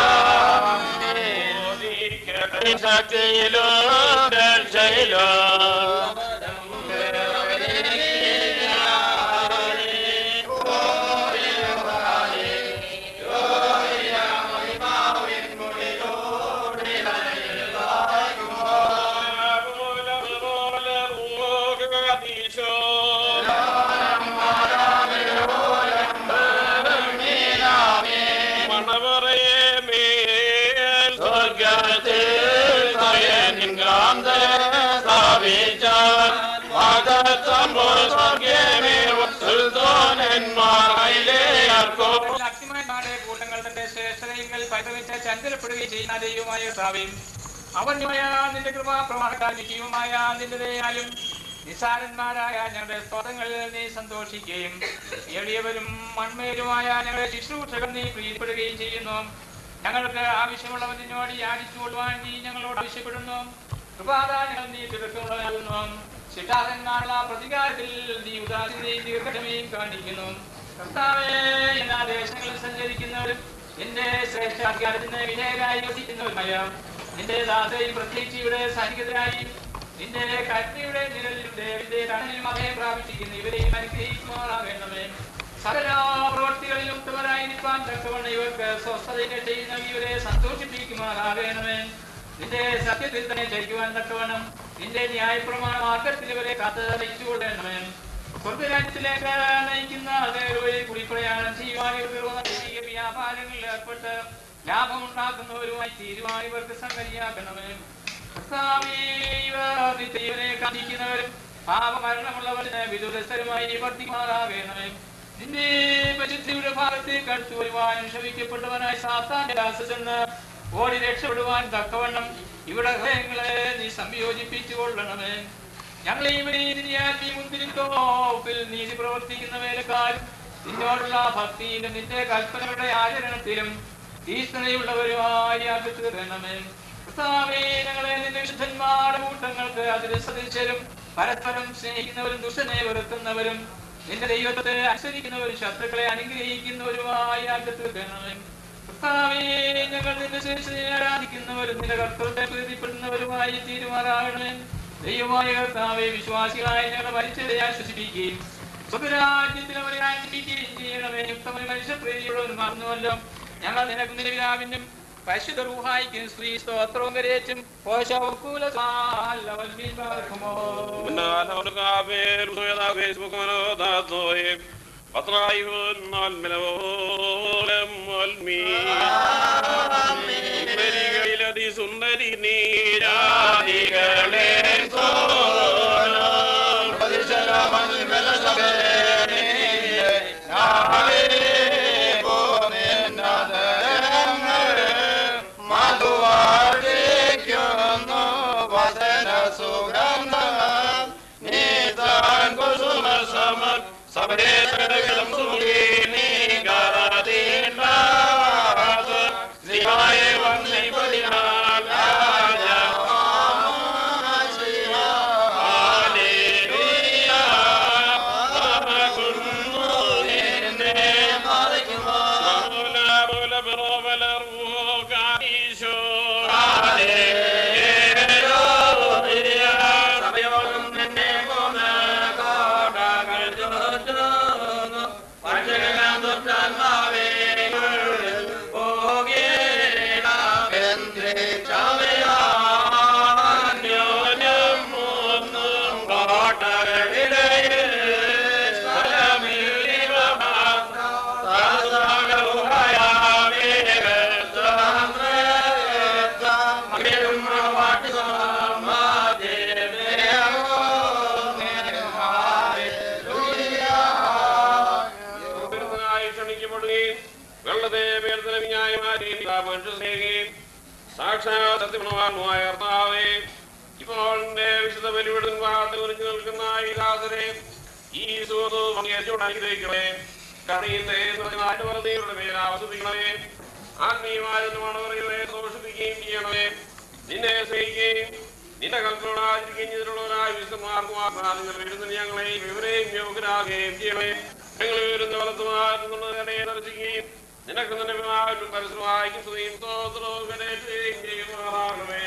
ശക്തിയിലും രക്ഷയിലും മണവറയെ മേൽ സ്വർഗത്തിൽ സ്വയനിൻ ഗാന്ധ സ്ഥാപിച്ച ശക്തിമാന്മാരുടെ കൂട്ടങ്ങൾ തന്റെ ശ്രേഷ്ഠതയിൽ പരിതവിച്ച് ചന്ദ്രപ്പെടുകയും ചെയ്യുന്ന ദൈവമായ സാവിയും അവന്യമായ നിന്റെ കൃപാ പ്രമാണക്കാൽ നിത്യവുമായ നിന്റെ ദയാലും നിസാരന്മാരായ ഞങ്ങളുടെ സ്തോത്രങ്ങളിൽ നീ സന്തോഷിക്കുകയും എളിയവരും മൺമേലുമായ ഞങ്ങളുടെ ശുശ്രൂഷകൾ നീ പ്രീതിപ്പെടുകയും ചെയ്യുന്നു ഞങ്ങൾക്ക് ആവശ്യമുള്ളവ നിന്നോട് യാചിച്ചുകൊള്ളുവാൻ നീ ഞങ്ങളോട് ആവശ്യപ്പെടുന്നു കൃപാദാനങ്ങൾ നീ തീർക്കുള്ളതാകുന്നു ശിക്ഷാതന്മാരുള്ള പ്രതികാരത്തിൽ നീ ഉദാസീനയും ദീർഘക്ഷമയും കാണിക്കുന്നു കർത്താവേ എല്ലാ ദേശങ്ങളിൽ സഞ്ചരിക്കുന്നവരും എന്റെ ശ്രേഷ്ഠാധികാരത്തിന് വിധേയരായി വസിക്കുന്നവരുമായ നിന്റെ ദാസയിൽ പ്രത്യേകിച്ച് ഇവിടെ സൈനികരായി നിന്റെ കരുണയുടെ നിഴലിലൂടെ നിന്റെ തണലിലും അഭയം പ്രാപിച്ചിരിക്കുന്ന ഇവരെയും അനുഗ്രഹിക്കുമാറാകണമേ സകല പ്രവർത്തികളിലും ഉത്തമരായി നിൽക്കാൻ തക്കവണ്ണം ഇവർക്ക് സ്വസ്ഥതയെ ചെയ്യുന്ന ഇവരെ സന്തോഷിപ്പിക്കുമാറാകണമേ നിന്റെ സത്യത്തിൽ തന്നെ ചരിക്കുവാൻ തക്കവണ്ണം നിന്റെ ന്യായപ്രമാണ മാർഗത്തിൽ ഇവരെ കാത്തു നയിച്ചുകൊള്ളണമേ സ്വർഗരാജ്യത്തിലേക്ക് നയിക്കുന്ന നേർവഴി കൂടി പ്രയാണം ചെയ്യുവാൻ ഇവർ ദൈവിക വ്യാപാരങ്ങളിൽ ഏർപ്പെട്ട് ലാഭമുണ്ടാക്കുന്നവരുമായി തീരുവാൻ ഇവർക്ക് സംഗതിയാക്കണമേ കർത്താവേ, ഇവർ നിത്യജീവനെ കാണിക്കുന്നവരും പാപമരണമുള്ളവരിന് വിദുരസ്ഥരുമായി വർത്തിമാറാകണമേ നിന്റെ പരിശുദ്ധിയുടെ ഭാഗത്തേക്ക് അടുത്തു വരുവാനും ശവിക്കപ്പെട്ടവനായി സാത്താന്റെ ദാസെന്ന് ഓടി രക്ഷപ്പെടുവാൻ തക്കവണ്ണം ഇവിടെ ഹൃദയങ്ങളെ നീ സംയോജിപ്പിച്ചു കൊള്ളണമേ ഞങ്ങളെ ഇവിടെ നീ മുന്തിരിത്തോപ്പിൽ നീതി പ്രവർത്തിക്കുന്ന വേലക്കാരും നിന്നോടുള്ള ഭക്തിയിലും നിന്റെ കൽപ്പനകളുടെ ആചരണത്തിലും ഈശ്വരയുള്ളവരുമായി ആക്കി തീർക്കണമേ കർത്താവേ, ഞങ്ങളെ നിന്റെ വിശുദ്ധന്മാരുടെ കൂട്ടങ്ങൾക്ക് അതിൽ സദസ്യരും പരസ്പരം സ്നേഹിക്കുന്നവരും ദുഷ്ടനെ വെറുക്കുന്നവരും നിന്റെ ദൈവത്തെ അനുസരിക്കുന്നവരും ശത്രുക്കളെ അനുഗ്രഹിക്കുന്നവരുമായി ആക്കി തീർക്കണമേ കർത്താവേ, ഞങ്ങൾ നിന്റെ ശേഷനെ ആരാധിക്കുന്നവരും നിന്റെ കർത്തവത്തെ പ്രീതിപ്പെടുന്നവരുമായി തീരുമാറാകണമേ ദൈവമായ കർത്താവെ വിശ്വാസികളായ ഞങ്ങളുടെ മരിച്ചവരെ ആശ്വസിപ്പിക്കുകയും സ്വരാജ്യത്തിൽ അവരെ ആനന്ദിക്കുകയും ചെയ്യണമേ യുക്തമായ മനുഷ്യപ്രീതിയുള്ളവരും മറന്നുവല്ലോ ഞങ്ങൾ നിനക്ക് നിലവിലാവിനും പരിശുദ്ധ റൂഹായിക്കും സ്ത്രീ സ്തോത്രവും കരേച്ചും പോഷവക്കൂല സുന്ദരി നീരാദികളെ സഭേതകളും സുഖീ നീ ഗാരാധീണ്ടാത് ശിവായ വന്നിപതിനാൽ ക്ഷണിക്കപ്പെടുകയും വെള്ളത്തെ വേർത്തലം ന്യായമാരി മനുഷ്യ സ്നേഹിയും സാക്ഷാത് സത്യപ്രമാണമായ കർത്താവേ ഇപ്പോൾ എന്റെ വിശുദ്ധ ബലിവിടുന്ന ഭാഗത്ത് കുറിച്ച് നിൽക്കുന്ന ഈ ദാസരെ ഈ സുഹൃത്തും അനുഗ്രഹിക്കണേ കറിയുടെ നാട്ടുവർത്തിയുടെ പേര് ആസ്വദിക്കണമേ ആത്മീയമായിരുന്നുമാണ് പറയുന്നത് സന്തോഷിപ്പിക്കുകയും ചെയ്യണമേ നിന്നെ സ്നേഹിക്കുകയും നിന്റെ കൽപ്പനോടാചരിക്കുകയും ചെയ്തിട്ടുള്ളവരായ വിശുദ്ധമാർക്കും ആത്മാവിന്റെ പേരുന്ന ഞങ്ങളെ ഇവരെയും യോഗ്യരാകുകയും ചെയ്യണമേ ഞങ്ങൾ വരുന്ന വളർത്തുമാറ്റുന്നതിനെ ദർശിക്കുകയും നിനക്ക് നിന്റെ പിതാവിനും പരസ്യമായും സ്തുതിയും സ്തോത്രവും കരേറ്റുകയും ചെയ്യുമാറാകണമേ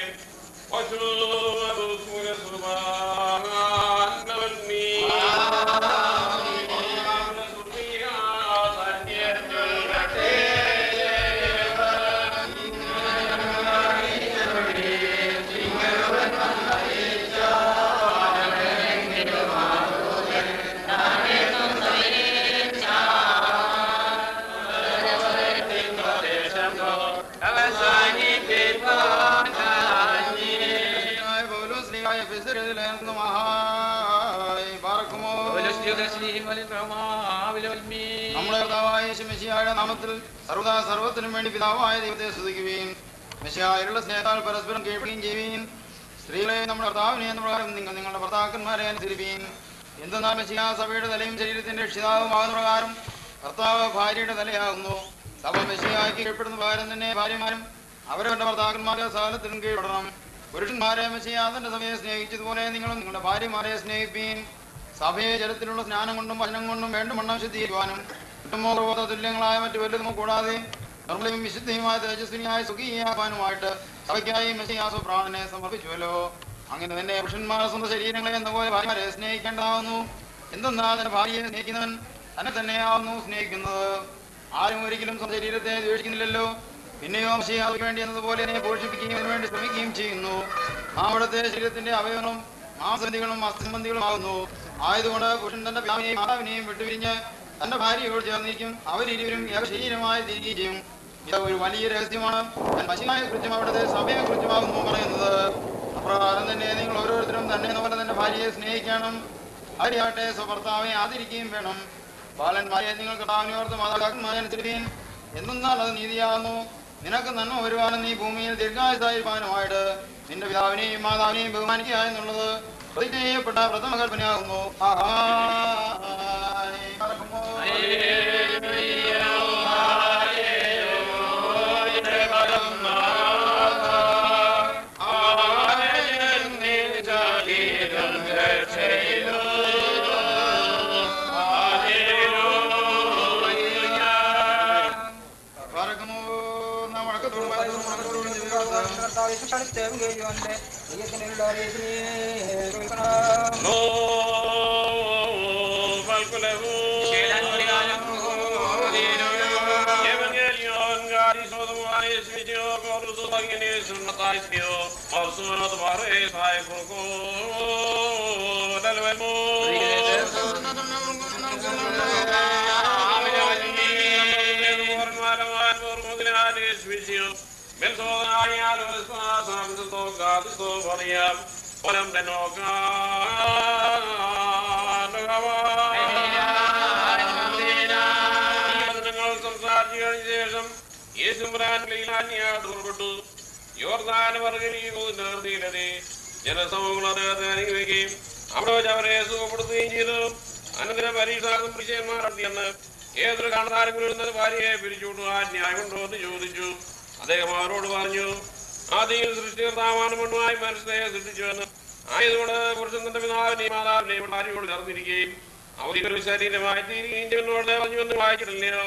നമ്മുടെ കർത്താവായ ശിമശിയായുടെ നാമത്തിൽ സർവദാ സർവത്തിനും വേണ്ടി പിതാവായ ദൈവത്തെ സ്തുതിക്കുകയും മെസ്സിയായുള്ള സ്നേഹത്താൽ പരസ്പരം കീഴ്പ്പെടുകയും ചെയ്യുകയും സ്ത്രീകളെ നമ്മുടെ കർത്താവിനെ എന്ന പ്രകാരം നിങ്ങൾ നിങ്ങളുടെ ഭർത്താക്കന്മാരെ അനുസരിക്കുകയും എന്തെന്നാൽ മെസ്സിയ സഭയുടെ തലയും ശരീരത്തിന്റെ രക്ഷിതാവുമാകുന്ന പ്രകാരം കർത്താവ് ഭാര്യയുടെ തലയാകുന്നു സഭ മെസ്സിയാക്കി കീഴ്പ്പെടുന്ന പ്രകാരം തന്നെ ഭാര്യമാരും അവരവരുടെ ഭർത്താക്കന്മാരെ സകലത്തിലും കീഴ്പ്പെടണം പുരുഷന്മാരെ മെസ്സിയ തന്റെ സഭയെ സ്നേഹിച്ചതുപോലെ നിങ്ങളും നിങ്ങളുടെ ഭാര്യമാരെ സ്നേഹിപ്പീൻ സഭയെ ജലത്തിലുള്ള സ്നാനം കൊണ്ടും വചനം കൊണ്ടും വേണ്ടുമണ്ണം ശുദ്ധീകരിക്കുവാനും കുടുംബോപബോധ തുല്യങ്ങളായ മറ്റു വല്ലതും കൂടാതെ നിർമ്മലയും വിശുദ്ധിയുമായ തേജസ്വിനിയായ സുഖീയാക്കാനുമായിട്ട് സഭയ്ക്കായി മെസ്സിയാസു പ്രാണനെ സമർപ്പിച്ചുവല്ലോ അങ്ങനെ തന്നെ പുരുഷന്മാർ സ്വന്തം ശരീരങ്ങളെ എന്ന പോലെ ഭാര്യമാരെ സ്നേഹിക്കേണ്ടാവുന്നു എന്തെന്നാ തന്റെ ഭാര്യയെ സ്നേഹിക്കുന്നവൻ തന്നെ തന്നെയാവുന്നു സ്നേഹിക്കുന്നത് ആരും ഒരിക്കലും സ്വന്തം ശരീരത്തെ ദ്വേഷിക്കുന്നില്ലല്ലോ പിന്നെയോ മെസ്സിയാൾക്ക് വേണ്ടി എന്നതുപോലെ തന്നെ പോഷിപ്പിക്കുകയും അതിനു വേണ്ടി ശ്രമിക്കുകയും ചെയ്യുന്നു നാം അവിടുത്തെ ശരീരത്തിന്റെ അവയവങ്ങളും മാംസബന്ധികളും അസ്ഥിബന്ധികളുമാകുന്നു ആയതുകൊണ്ട് പുരുഷൻ തന്റെ പിതാവിനെയും മാതാവിനെയും വിട്ടുപിരിഞ്ഞ് തന്റെ ഭാര്യയോട് ചേർന്നിരിക്കും അവരിരുവരും ഏകശരീരമായി തിരികെയും ചെയ്യും ഇത് ഒരു വലിയ രഹസ്യമാണ് ഞാൻ പശുവിനെ കുറിച്ചും അവിടുത്തെ സഭയെ കുറിച്ചുമാകുന്നു പറയുന്നത് അപ്രകാരം തന്നെ നിങ്ങൾ ഓരോരുത്തരും തന്നെ പോലെ തന്നെ ഭാര്യയെ സ്നേഹിക്കണം ഭാര്യയാട്ടെ സ്വഭർത്താവെ ആദരിക്കുകയും വേണം ബാലന്മാരെ നിങ്ങൾ കർത്താവിനെ ഓർത്ത് മാതാപിതാക്കന്മാരെ അനുസരിക്കുകയും എന്തെന്നാൽ അത് നീതിയാകുന്നു നിനക്ക് നന്മ വരുവാനും നീ ഭൂമിയിൽ ദീർഘായുസായിരിക്കാനുമായിട്ട് നിന്റെ പിതാവിനെയും മാതാവിനെയും ബഹുമാനിക്കുക എന്നുള്ളത് പ്രതിജ്ഞ ചെയ്യപ്പെട്ട പ്രഥമ കൽപ്പനയാകുന്നു ആഹായ്. പറക്കുമോ? പറക്കുമോ? നാം വഴക്കത്തോടും ഭയത്തോടും വഴക്കത്തോടും ജീവിതം ശേഷം യേശുപുരാൻപെട്ടു യോർദാന വർഗീയതേ ജനസമൂഹങ്ങൾ അദ്ദേഹത്തെ അനുഗ്രഹിക്കുകയും അവിടെ വെച്ച് അവരെ സുഖപ്പെടുത്തുകയും ചെയ്തു അനന്തര പരീക്ഷാർത്ഥം പുരുഷന്മാർ നടത്തിയെന്ന് ഏതൊരു കാണാരങ്ങളിൽ ഭാര്യയെ പിരിച്ചുവിടുവാൻ ന്യായമുണ്ടോ എന്ന് ചോദിച്ചു അദ്ദേഹം അവരോട് പറഞ്ഞു ആദ്യം സൃഷ്ടികർത്താവാണ് മണ്ണുമായി മനുഷ്യനെ സൃഷ്ടിച്ചുവെന്ന് ആയതുകൊണ്ട് പുരുഷൻ തന്റെ പിതാവിനെയും മാതാവിനെയും ഭാര്യയോട് ചേർന്നിരിക്കുകയും അവരിക്കൊരു ശരീരമായി തീരുകയും ചെയ്യുന്നോട് പറഞ്ഞുവെന്ന് വായിച്ചിട്ടില്ലയോ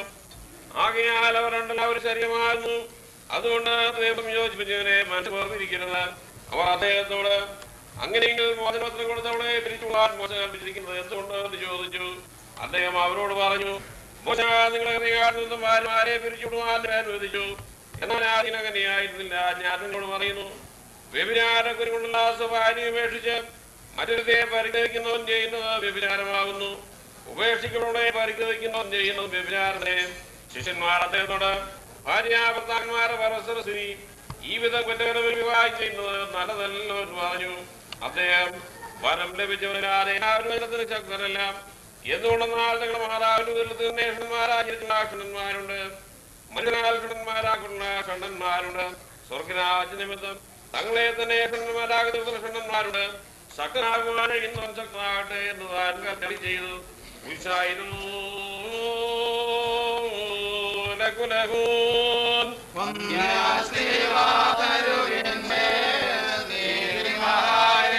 ആകയാൽ അവർ രണ്ടെല്ലാവരും ശരീരമാകുന്നു അതുകൊണ്ട് ദൈവം യോജിപ്പിച്ചവനെ മനസ്സ് വേർതിരിക്കരുത് അവർ അദ്ദേഹത്തോട് അങ്ങനെയെങ്കിൽ മോചനപത്രം കൊടുത്തവളെ പിരിച്ചുകൊള്ളാൻ മോശം കൽപ്പിച്ചിരിക്കുന്നത് എന്തുകൊണ്ട് എന്ന് ചോദിച്ചു അദ്ദേഹം അവരോട് പറഞ്ഞു മോശ നിങ്ങളെ ഹൃദയകാട്ടിൽ നിന്നും ഭാര്യമാരെ പിരിച്ചുവിടുവാൻ അനുവദിച്ചു എന്നാൽ ആദ്യനകനെയായിരുന്നില്ല ഞാൻ നിങ്ങളോട് പറയുന്നു വ്യഭിചാരക്കുരി കൊണ്ടുള്ള സ്വഭാര്യ ഉപേക്ഷിച്ച് മറ്റൊരുത്തെ പരിഗ്രഹിക്കുന്നവൻ ചെയ്യുന്നത് വ്യഭിചാരമാകുന്നു ഉപേക്ഷിക്കുന്നവളെ പരിഗ്രഹിക്കുന്നവൻ ചെയ്യുന്നത് വ്യഭിചാരത്തെ ശിഷ്യന്മാർ അദ്ദേഹത്തോട് ഭാര്യ ഭർത്താക്കന്മാരെ പരസ്പര സ്ഥിതി ഈ വിധം കുറ്റകരവിൽ വിവാഹം ചെയ്യുന്നത് നല്ലതല്ലോ എന്ന് പറഞ്ഞു അദ്ദേഹം വരം ലഭിച്ചവരാതെ ആരും ശക്തരല്ല എന്തുകൊണ്ടെന്നാൽ നിങ്ങളുടെ മാതാവിന്റെ ഉദരത്തിൽ നേഷന്മാരായിരിക്കുന്ന ക്ഷണന്മാരുണ്ട് മനുഷ്യനാൽ ക്ഷണന്മാരാക്കുന്ന ക്ഷണന്മാരുണ്ട് സ്വർഗരാജ് നിമിത്തം തങ്ങളെ തന്നെ ക്ഷണന്മാരാകുന്ന ക്ഷണന്മാരുണ്ട് ശക്തനാകുവാൻ കഴിയുന്നവൻ ശക്തനാകട്ടെ എന്ന് താൻ കത്തടി ചെയ്തു ഉത്സായിരുന്നു ലകുലകൂൻ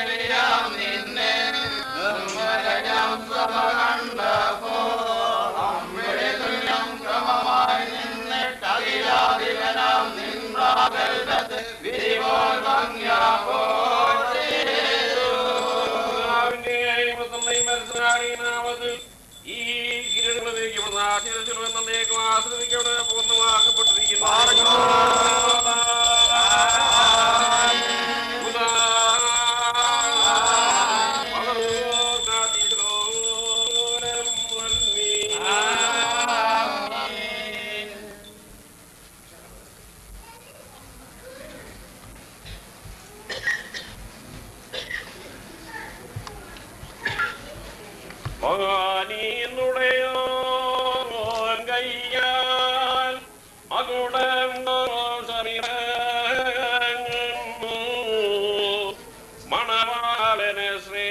നിന്നെ നിർമ്മലജം സഭ കണ്ടപ്പോ പിതാവിന്റെയും പുത്രന്റെയും പരിശുദ്ധനായ നാമത്തിൽ ഈ കിരീടങ്ങളിലേക്ക് ഇവിടുന്ന് ആശീർവദിച്ചു എന്നേക്കും ആശ്രദിക്കവിടെ മകാനീന്നുടയോൻ കയ്യാൽ മകുടം സമീപങ്ങുന്നു മണവാളന്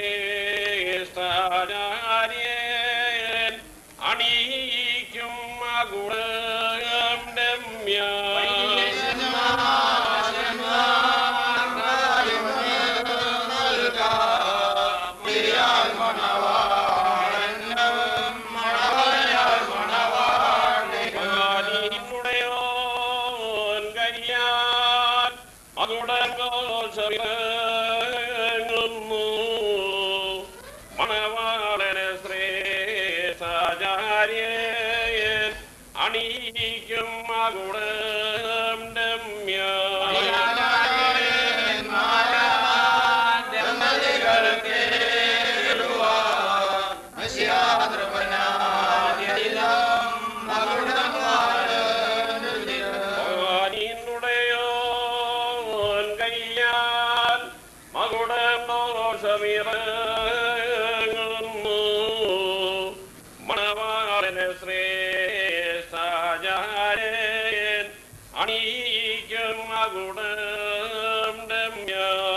ശ്രേഷ്ഠാചാര്യൻ അണിയിക്കും മകുടം രമ്യ മകാനീന്നുടയോൻ കയ്യാൽ മകുടങ്ങോശമിറങ്ങുന്നു മണവാളന് ശ്രേഷ്ഠാചാര്യൻ അണിയിക്കും മകുടം രമ്യ ഭഗവാനിന്നുടയോൻ കയ്യാൽ മകുടം ദോഷമിറങ്ങുന്നു മണവാളന് ശ്രേഷ്ഠാചാര്യൻ അണിയിക്കും മകുടം രമ്യ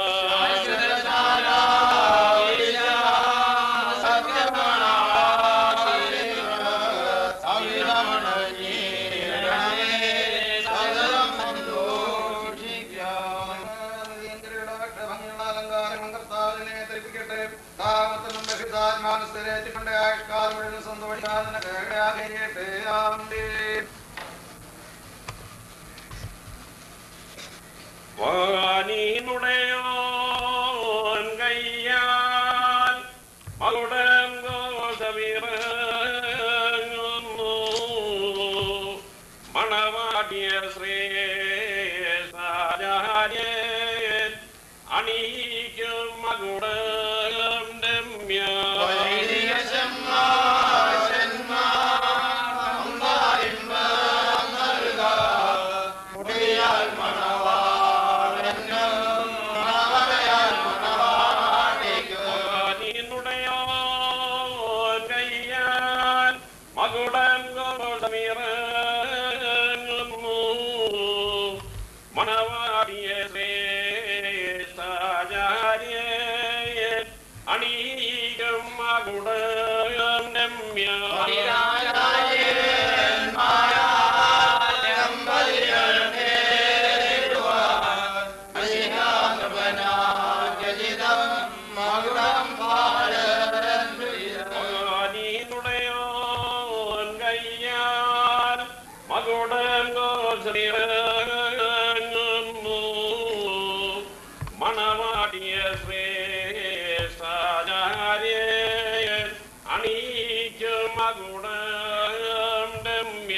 വാനീനുടയോൻ കയ്യാൽ മകുടം ദോഷമിറങ്ങുന്നു മണവാടിയ ശ്രേഷ്ഠാചാര്യൻ അണിയിക്കും മകുടം രമ്യ ഭഗവാനിന്നുടയോൻ കയ്യാൽ മകുടം ദോഷമിറങ്ങുന്നു മണവാടിയ ശ്രേഷ്ഠാചാര്യൻ അണീകം മകുടം രമ്യ മകാനീനുടയോൻ കയ്യാൽ മകുടം ദോഷമിറങ്ങുന്നു മണവാടിയ ശ്രേഷ്ഠാചാര്യൻ അണീക്കും മകുടം രമ്യ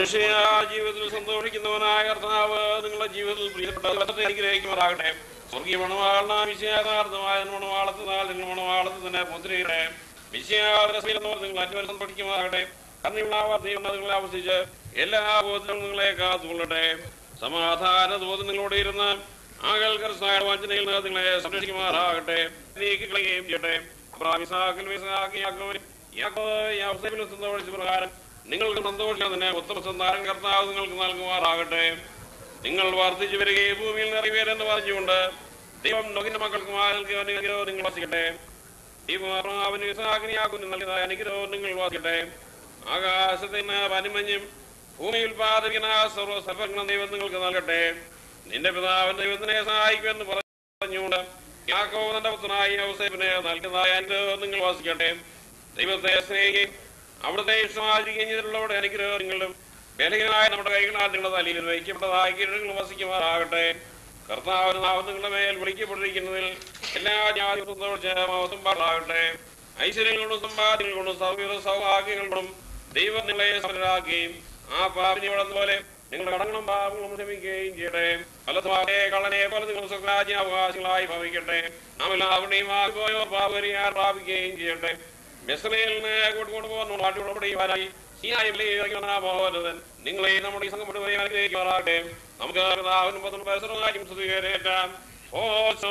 മനുഷ്യ ജീവിതത്തിൽ സന്തോഷിക്കുന്നവനായ കർത്താവ് നിങ്ങളുടെ ജീവിതത്തിൽ പ്രിയപ്പെട്ട അനുഗ്രഹിക്കുമാറാകട്ടെ സ്വർഗീയ മണവാളന വിശയാഥാർത്ഥമായ മണവാളത്തിനാൽ നിങ്ങൾ മണവാളത്തിൽ തന്നെ മുദ്രയുടെ വിശയാദരസ്മീരെന്നവർ നിങ്ങൾ അന്വേഷണം പഠിക്കുമാറാകട്ടെ കർണികളാവാ ദൈവം നിങ്ങളെ ആവശ്യിച്ച് എല്ലാ ബോധങ്ങളും നിങ്ങളെ കാത്തുകൊള്ളട്ടെ സമാധാന ദൂതം നിങ്ങളോട് ഇരുന്ന് ആകൽ കർസായ വാഞ്ചനയിൽ നിന്ന് നിങ്ങളെ സംരക്ഷിക്കുമാറാകട്ടെ നീക്കുകയും ചെയ്യട്ടെ അബ്രഹാം, ഇസ്ഹാക്കിൽ, ഇസ്ഹാക്ക്, യാക്കോബിൽ, യാക്കോബ്, യാക്കോബിൽ സന്തോഷിച്ച പ്രകാരം നിങ്ങൾക്ക് സന്തോഷിക്കാൻ തന്നെ ഉത്തമ സന്താനം കർത്താവ് നിങ്ങൾക്ക് നൽകുമാറാകട്ടെ നിങ്ങൾ വർദ്ധിച്ചു വരികയും ഭൂമിയിൽ നിറവേരെന്ന് പറഞ്ഞുകൊണ്ട് ദൈവം നോഹിന്റെ മക്കൾക്ക് നൽകിയ അനുഗ്രഹം നിങ്ങൾ വസിക്കട്ടെ ദൈവം അബ്രഹാമിന് ഇസ്ഹാക്കിന് യാക്കോബിന് നൽകിയ അനുഗ്രഹം നിങ്ങൾ വസിക്കട്ടെ ആകാശത്തിന് പനിമഞ്ഞും ഭൂമി ഉൽപാദിക്കുന്ന സർവ്വ സർവജ്ഞ ദൈവം നിങ്ങൾക്ക് നൽകട്ടെ നിന്റെ പിതാവിൻ ദൈവത്തിനെ സഹായിക്കുമെന്ന് പറഞ്ഞുകൊണ്ട് യാക്കോബ് തന്റെ പുത്രനായ ഔസേപ്പിനെ നൽകുന്നതായ അനുഗ്രഹം നിങ്ങൾ വസിക്കട്ടെ ദൈവത്തെ സ്നേഹിക്കുകയും അവിടുത്തെ ഇഷ്ടമായിരിക്കുകയും ചെയ്തിട്ടുള്ളവരുടെ അനുഗ്രഹം നിങ്ങളും ബലഹീനമായ നമ്മുടെ കൈകളാൽ നിങ്ങളുടെ തലയിൽ വഹിക്കപ്പെട്ടതായ കിരണങ്ങൾ വസിക്കുമാറാകട്ടെ കർത്താവിന് നാമം നിങ്ങളുടെ മേൽ വിളിക്കപ്പെട്ടിരിക്കുന്നതിൽ എല്ലാ ജാതികളും സന്തോഷം പാടാകട്ടെ ഐശ്വര്യങ്ങൾ കൊണ്ടും സമ്പാദ്യങ്ങൾ കൊണ്ടും സൗകര്യ സൗഭാഗ്യങ്ങൾ കൊണ്ടും ദൈവം നിങ്ങളെ സമരാക്കുകയും ആ പാപിനെ പോലെ നിങ്ങളുടെ കടങ്ങളും പാപങ്ങളും ക്ഷമിക്കുകയും ചെയ്യട്ടെ ഫലത്തുമാകെ കള്ളനെ പോലെ നിങ്ങൾ സ്വകാര്യാവകാശങ്ങളായി ഭവിക്കട്ടെ നാം എല്ലാവരുടെയും ആകുപോയോ പാപരിയാർ പ്രാപിക്കുകയും ചെയ്യട്ടെ മെസ്സലയിൽ നിന്ന് കൂട്ടുകൊണ്ട് പോകുന്ന നാട്ടിലുള്ളപ്പെടുവാനായി ോധൻ നിങ്ങളെ നമ്മുടെ ഈ സംഘം മുഴുവൻ അനുഗ്രഹിക്കുമാറാകട്ടെ നമുക്ക് പിതാവിനും പുത്രനും പരിസരമായും സ്തുതികരേറ്റാം ഓശോ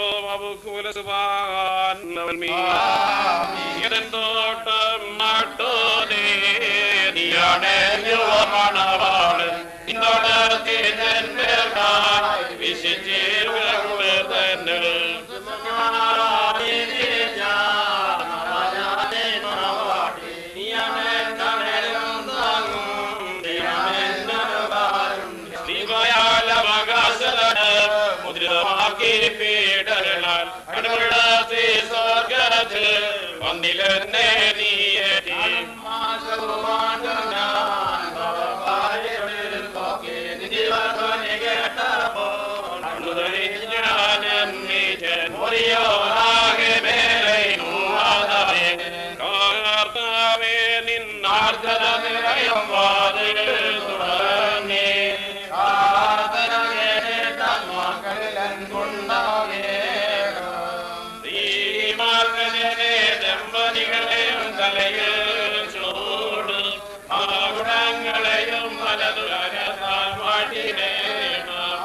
തോട്ടം നാട്ടോനേ നീയാണ് മണവാളൻ മുദ്രിതമാക്കി പീഡനാൽ കടമുള്ളത്തെ സ്വർഗത്തിൽ വന്നിലെന്നെ നീയേ ദമ്പതികളെയും തലയിൽ ചൂട് ആകുടങ്ങളെയും വലതു കരത്താൽ മാറ്റിനേണം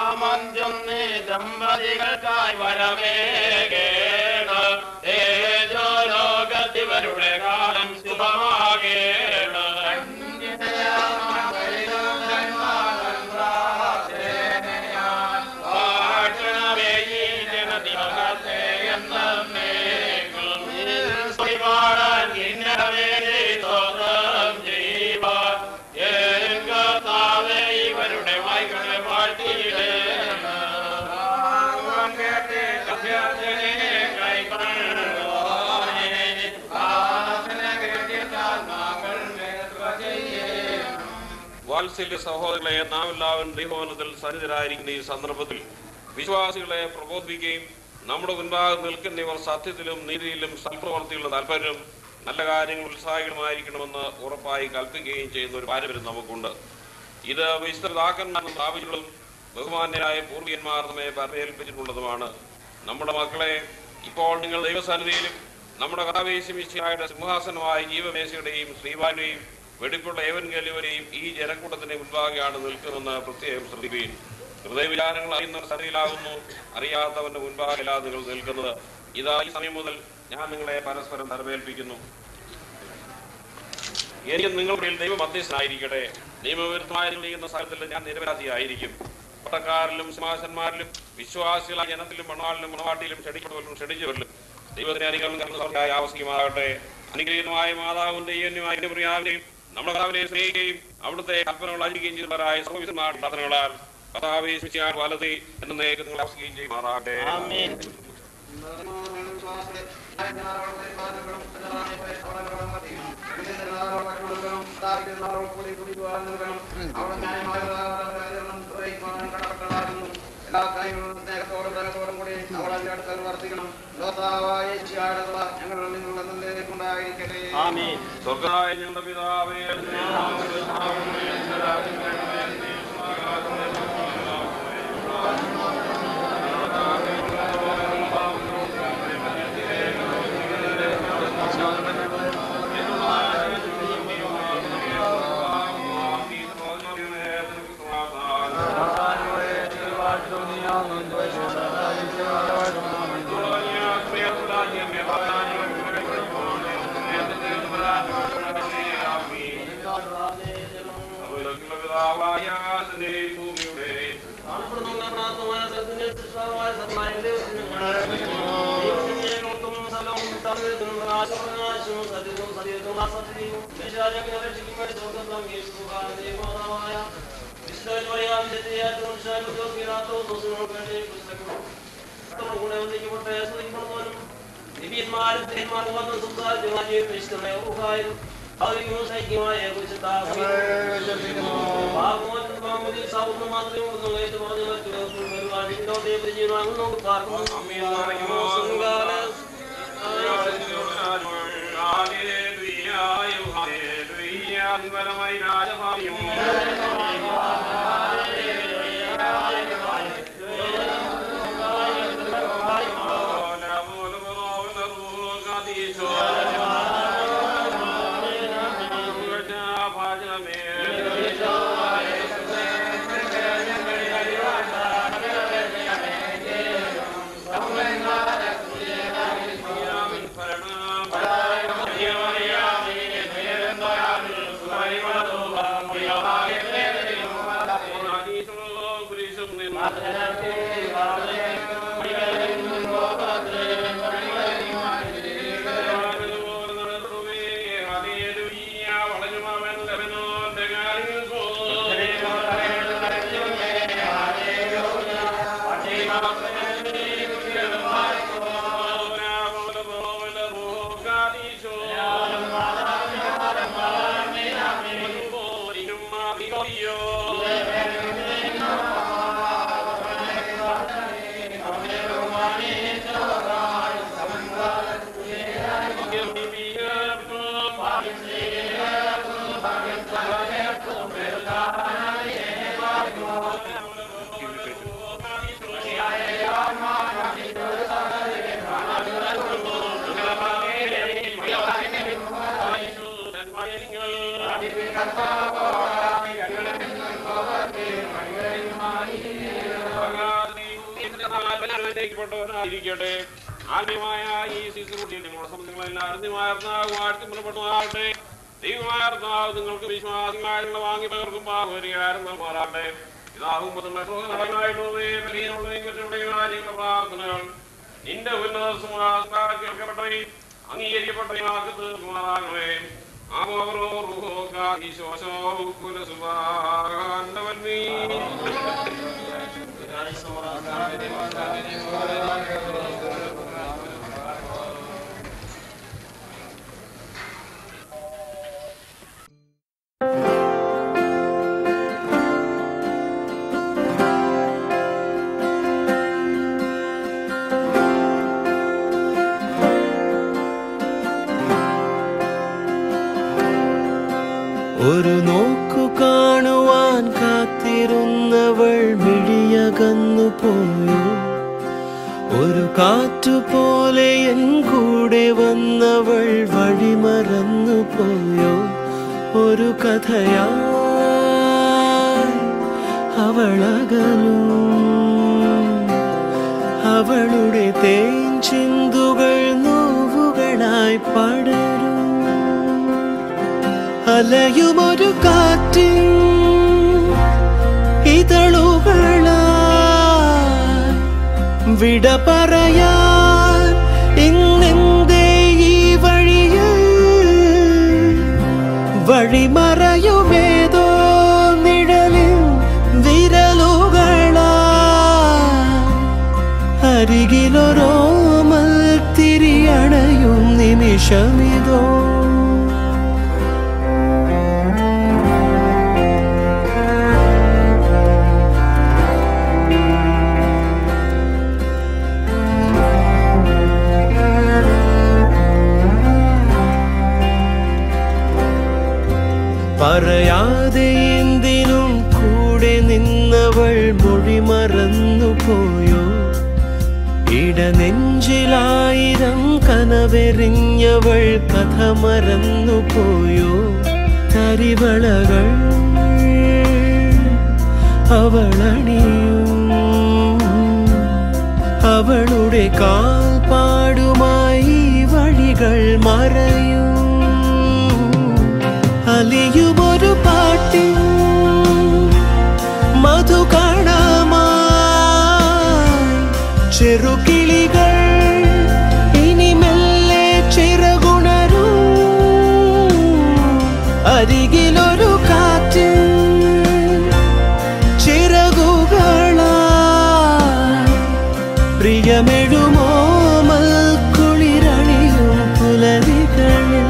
ദമ്പതികൾക്കായി വരവേകേണം തേജോ ലോകത്തിവരുടെ കാലം ശുഭമാകേണം വാഴ്ത്തണമേ ഈ ജനതിമകത്തെ എന്നേക്കും. ശ്രീപാടാൻ ഇന്നവേ സ്തോത്രം ചെയ്യുവാൻ എൻ കർത്താവേ ഇവരുടെ വായ്കളെ വാഴ്ത്തിയിടേണം. കേട്ട് അഭ്യർത്ഥനയെ കൈക്കൊള്ളുവാനേ. പ്രാർത്ഥന കേട്ടിട്ടാൽ മകൾ മേൽക്കുക ചെയ്യണം. വാത്സല്യ സഹോദരങ്ങളെ നാം എല്ലാവരും ദൈവവനത്തിൽ സന്നിധരായിരിക്കുന്ന ഈ സന്ദർഭത്തിൽ വിശ്വാസികളെ പ്രബോധിപ്പിക്കുകയും നമ്മുടെ മുൻപാകെ നിൽക്കുന്നവർ സത്യത്തിലും നീതിയിലും സൽപ്രവർത്തിയുള്ള താല്പര്യം നല്ല കാര്യങ്ങൾ ഉത്സാഹികളുമായിരിക്കണമെന്ന് ഉറപ്പായി കൽപ്പിക്കുകയും ചെയ്യുന്ന ഒരു പാരമ്പര്യം നമുക്കുണ്ട് ഇത് വിശുദ്ധതാക്കന്മാർ സ്ഥാപിച്ചുള്ളതും ബഹുമാന്യരായ പൂർവികന്മാർ നമ്മെ പരമേൽപ്പിച്ചിട്ടുള്ളതുമാണ് നമ്മുടെ മക്കളെ ഇപ്പോൾ നിങ്ങൾ ദൈവസന്നിധിയിലും നമ്മുടെ കഥാവേശമിശിയായുടെ സിംഹാസനമായ ജീവമേശയുടെയും ശ്രീവാന്റെയും വെടിപ്പുള്ള ഏവൻ കേലുവരെയും ഈ ജനക്കൂട്ടത്തിന്റെ മുൻപാകെയാണ് നിൽക്കുന്നതെന്ന് പ്രത്യേകം ശ്രദ്ധിക്കുകയും ഹൃദയ വിചാരങ്ങൾ അറിയുന്നവർ സന്നിധിയിലാകുന്നു അറിയാത്തവന്റെ മുൻപാകെയല്ല നിങ്ങൾ നിൽക്കുന്നത് ഇതാ ഈ സമയം മുതൽ ഞാൻ നിങ്ങളെ പരസ്പരം തരവേൽപ്പിക്കുന്നു എനിക്ക് നിങ്ങളുടെ ദൈവം മധ്യസ്ഥനായിരിക്കട്ടെ നിയമവിരുദ്ധമായ ചെയ്യുന്ന സ്ഥലത്തിൽ ഞാൻ നിരപരാധിയായിരിക്കും പട്ടക്കാരിലും സിംഹാസന്മാരിലും വിശ്വാസികളായ ജനത്തിലും മണവാളിലും മണവാട്ടിയിലും ക്ഷണിക്കപ്പെട്ടവരിലും ക്ഷണിച്ചവരിലും ദൈവത്തിന്റെ അനുഗ്രഹം ആവസിക്കുമാകട്ടെ അനുഗ്രഹീതമായ മാതാവിന്റെ ഈയന്യമായ പ്രിയാവിനെയും നമ്മുടെ കഥാവിനെ സ്നേഹിക്കുകയും അവിടുത്തെ കൽപ്പനകൾ അനുകരിക്കുകയും ചെയ്തവരായ സർവീസന്മാരുടെ പ്രാർത്ഥനകളാൽ കഥാവെ വലതി എന്ന നിങ്ങൾ ആവസിക്കുകയും ചെയ്യുമാറാകട്ടെ എല്ലാ കാര്യങ്ങളും സ്നേഹത്തോടും ബലത്തോടും കൂടി അവളെ അടുത്ത് വർത്തിക്കണം ലോതാവായ ഞങ്ങൾ നിങ്ങളുടെ നല്ലതിലേക്കുണ്ടായിരിക്കട്ടെ സ്വർഗായ ഞങ്ങളുടെ പിതാവേ ദിവ്യന്മാരും ദേഹന്മാരും വന്ന് സംസാരിച്ചു വിശുദ്ധമായ ഊഹായും അവരിക്കും സൈക്യമായ കുറിച്ച് ഇരിക്കട്ടെ ആത്മീയമായ ഈ ശിശുക്കുട്ടിയിൽ നിങ്ങളുടെ സംബന്ധങ്ങളെല്ലാം വാഴ്ത്തിമുറപ്പെട്ടതാകട്ടെ ദൈവമാർന്നാവ് നിങ്ങൾക്ക് വിശ്വാസികളായുള്ള വാങ്ങി പകർക്കും പാകുമാറാകട്ടെ ഇതാകുമ്പോൾ പ്രാർത്ഥനകൾ നിന്റെ ഉന്നത കേൾക്കപ്പെട്ടവേ അംഗീകരിക്കപ്പെട്ടവയാക്കി തീർക്കുമാറാകണമേ ആമോറോ റുഹോ കാശോശോ കുലസുഭാഗാന്തവന്മീ ഒരു നോക്കു കാണുവാൻ കാത്തിരുന്നവൾ മിഴിയകന്നു പോയോ ഒരു കാറ്റുപോലെ എൻ കൂടെ വന്നവൾ വഴിമറന്നു പോയോ ഒരു കഥയാ അവളകലും അവളുടെ തേൻ ചിന്തുകൾ നോവുകളായി പടരും അലയുമൊരു കാറ്റിൻ ഇതളുകളായി വിട പറയാൻ ഇന്നെന്തേ ഈ വഴിയിൽ വഴിമറയുമേതോ നിഴലിൽ വിരലുകളാ അരികിലൊരോമൽ തിരിയണയും നിമിഷമിതോ പറയാതെ എന്തിന ഇടനെഞ്ചിലായിരം കനവെറിഞ്ഞവൾ കഥ മറന്നു പോയോ തരിവളകൾ അവളണിയും അവളുടെ കാൽപ്പാടുമായി വഴികൾ മറയും അലിയുമൊരു പാട്ടിൻ മധു കാണാമായി ചെറുകിളികൾ ഇനി മെല്ലെ ചിറകുണരൂ അരികിലൊരു കാറ്റ് ചിറകുകളായി പ്രിയമെഴുമോ മൽക്കുളിരണിയും പുലരികളിൽ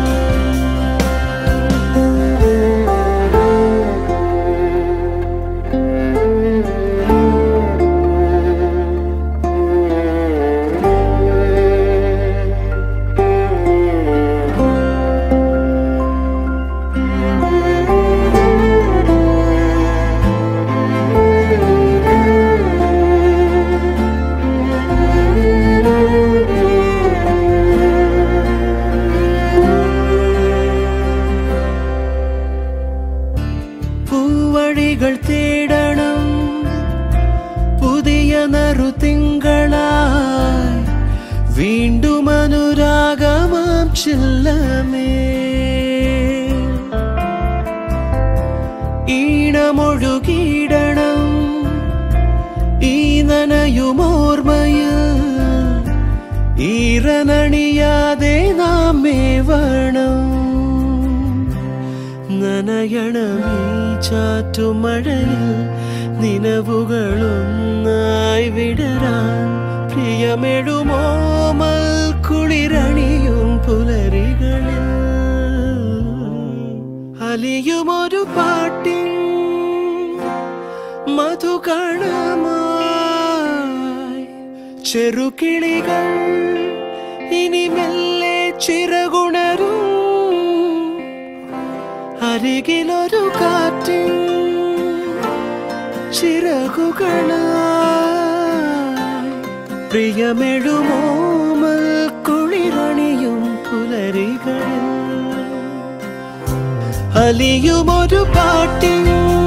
പൂവഴികൾ തേടണം പുതിയ നറുതിങ്കളായി വീണ്ടും അനുരാഗമാം ചില്ലമേ ഈണമൊഴുകിയിടണം ഈ നനയുമോർമ്മയിൽ ഈറനണിയാതെ നാം മേവണം നനയണമീ ചാറ്റുമഴയിൽ നിലവുകളൊന്നായി വിടരാൻ പ്രിയമെഴുമോ മൽക്കുളിരണിയും പുലരികളിൽ അലിയുമൊരു പാട്ടിൻ മധുകണമായി ചെറുകിളികൾ ഇനി മെല്ലെ ചിറകുണരും അരികിലൊരു കാറ്റ് ചിറകുകളായി പ്രിയമെഴുമോ കുളിരണിയും പുലരികളിൽ അലിയുമൊരു പാട്ടിൻ